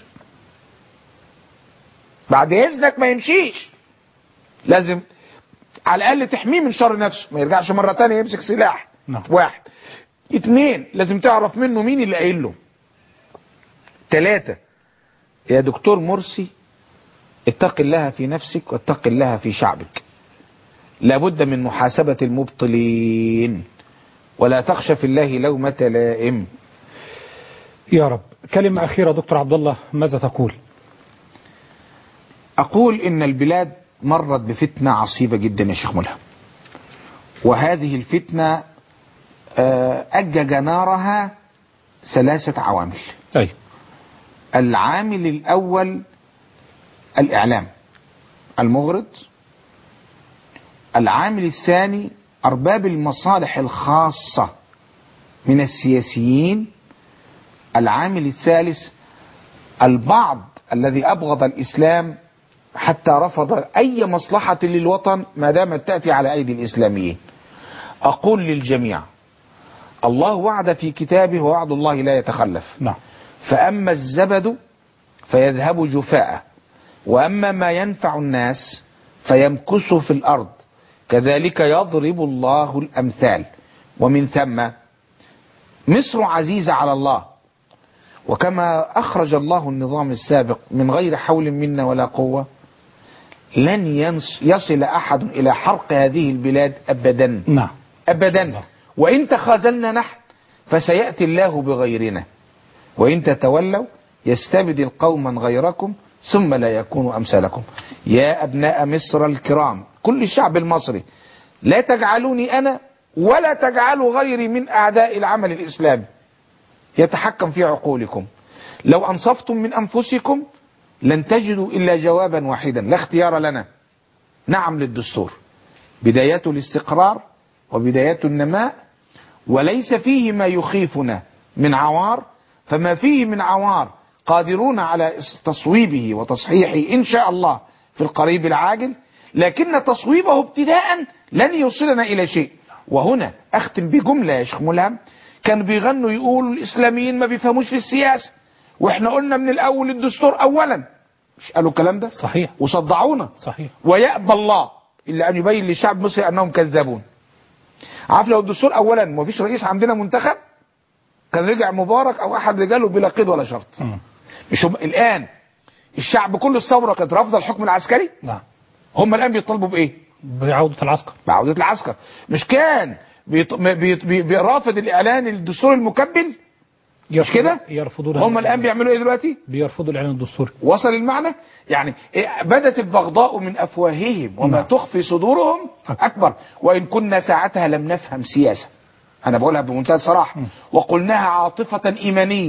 بعد اذنك ما يمشيش لازم على الاقل تحميه من شر نفسه ما يرجعش مره تانية يمسك سلاح نعم. واحد اتنين لازم تعرف منه مين اللي قايل له تلاتة يا دكتور مرسي اتق الله في نفسك واتق الله في شعبك لابد من محاسبة المبطلين ولا تخشى في الله لومة لائم يا رب كلمة أخيرة دكتور عبد الله ماذا تقول أقول إن البلاد مرت بفتنة عصيبة جدا يا شيخ ملهم وهذه الفتنة آه، أجج نارها ثلاثة عوامل أي العامل الأول الإعلام المغرض العامل الثاني أرباب المصالح الخاصة من السياسيين العامل الثالث البعض الذي أبغض الإسلام حتى رفض أي مصلحة للوطن ما دامت تأتي على أيدي الإسلاميين أقول للجميع الله وعد في كتابه ووعد الله لا يتخلف نعم فأما الزبد فيذهب جفاء وأما ما ينفع الناس فيمكث في الأرض كذلك يضرب الله الأمثال ومن ثم مصر عزيزة على الله وكما أخرج الله النظام السابق من غير حول منا ولا قوة لن ينص يصل أحد إلى حرق هذه البلاد أبدا نعم أبدا وإن تخاذلنا نحن فسيأتي الله بغيرنا وإن تتولوا يستبدل قوما غيركم ثم لا يكونوا أمثالكم يا أبناء مصر الكرام كل الشعب المصري لا تجعلوني أنا ولا تجعلوا غيري من أعداء العمل الإسلامي يتحكم في عقولكم لو أنصفتم من أنفسكم لن تجدوا إلا جوابا واحدا لا اختيار لنا نعم للدستور بدايته الاستقرار وبدايته النماء وليس فيه ما يخيفنا من عوار فما فيه من عوار قادرون على تصويبه وتصحيحه إن شاء الله في القريب العاجل لكن تصويبه ابتداء لن يوصلنا إلى شيء وهنا أختم بجملة يا شيخ ملهم كانوا بيغنوا يقولوا الإسلاميين ما بيفهموش في السياسة وإحنا قلنا من الأول الدستور أولا مش قالوا الكلام ده صحيح وصدعونا صحيح ويأبى الله إلا أن يبين للشعب المصري أنهم كذابون عارف لو الدستور أولا ما فيش رئيس عندنا منتخب كان رجع مبارك أو أحد رجاله بلا قيد ولا شرط مم. مش هم الآن الشعب كل الثورة كانت رافضة الحكم العسكري نعم هم الآن بيطالبوا بإيه بعودة العسكر بعودة العسكر مش كان بيط... بي... بي... بيرافض الإعلان الدستور المكبل مش كده يرفضون هم الآن بيعملوا إيه دلوقتي بيرفضوا الإعلان الدستوري وصل المعنى يعني إيه بدت البغضاء من أفواههم وما نعم. تخفي صدورهم أكبر. أكبر وإن كنا ساعتها لم نفهم سياسة أنا بقولها بمنتهى الصراحة وقلناها عاطفة إيمانية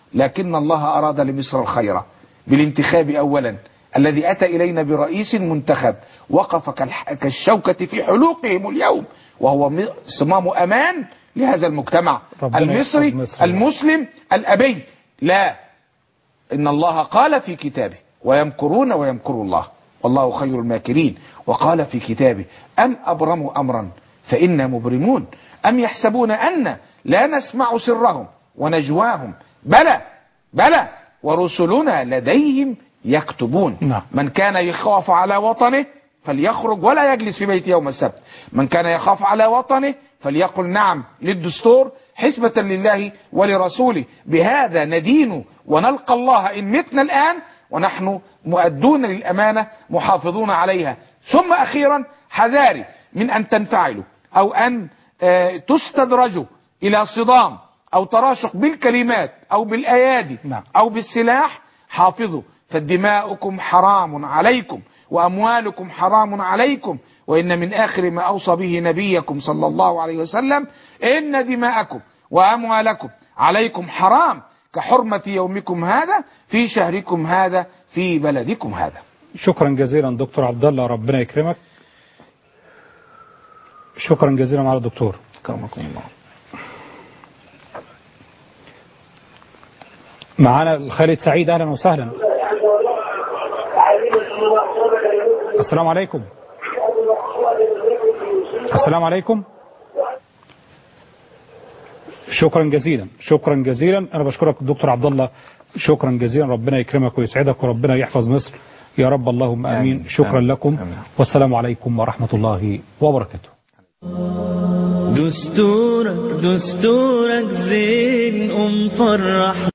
لكن الله أراد لمصر الخير بالانتخاب أولا الذي أتى إلينا برئيس منتخب وقف كالح- كالشوكة في حلوقهم اليوم وهو م- صمام أمان لهذا المجتمع ربنا المصري يحفظ مصر. المسلم الأبي لا إن الله قال في كتابه ويمكرون ويمكر الله والله خير الماكرين وقال في كتابه أم أبرموا أمرا فإنا مبرمون أم يحسبون أن لا نسمع سرهم ونجواهم بلى بلى ورسلنا لديهم يكتبون نعم. من كان يخاف على وطنه فليخرج ولا يجلس في بيته يوم السبت من كان يخاف على وطنه فليقل نعم للدستور حسبة لله ولرسوله بهذا ندين ونلقى الله إن متنا الآن ونحن مؤدون للأمانة محافظون عليها ثم أخيرا حذاري من أن تنفعلوا أو أن آه، تستدرجوا إلى صدام أو تراشق بالكلمات أو بالأيادي نعم. أو بالسلاح حافظوا فدماؤكم حرام عليكم وأموالكم حرام عليكم وإن من آخر ما أوصى به نبيكم صلى الله عليه وسلم إن دماءكم وأموالكم عليكم حرام كحرمة يومكم هذا في شهركم هذا في بلدكم هذا شكرا جزيلا دكتور عبد الله ربنا يكرمك شكرا جزيلا على الدكتور كرمكم الله معانا الخالد سعيد اهلا وسهلا السلام عليكم السلام عليكم شكرا جزيلا شكرا جزيلا انا بشكرك دكتور عبد الله شكرا جزيلا ربنا يكرمك ويسعدك وربنا يحفظ مصر يا رب اللهم امين آمين. شكرا آمين. لكم آمين. والسلام عليكم ورحمه الله وبركاته دستورك دستورك زين أم فرح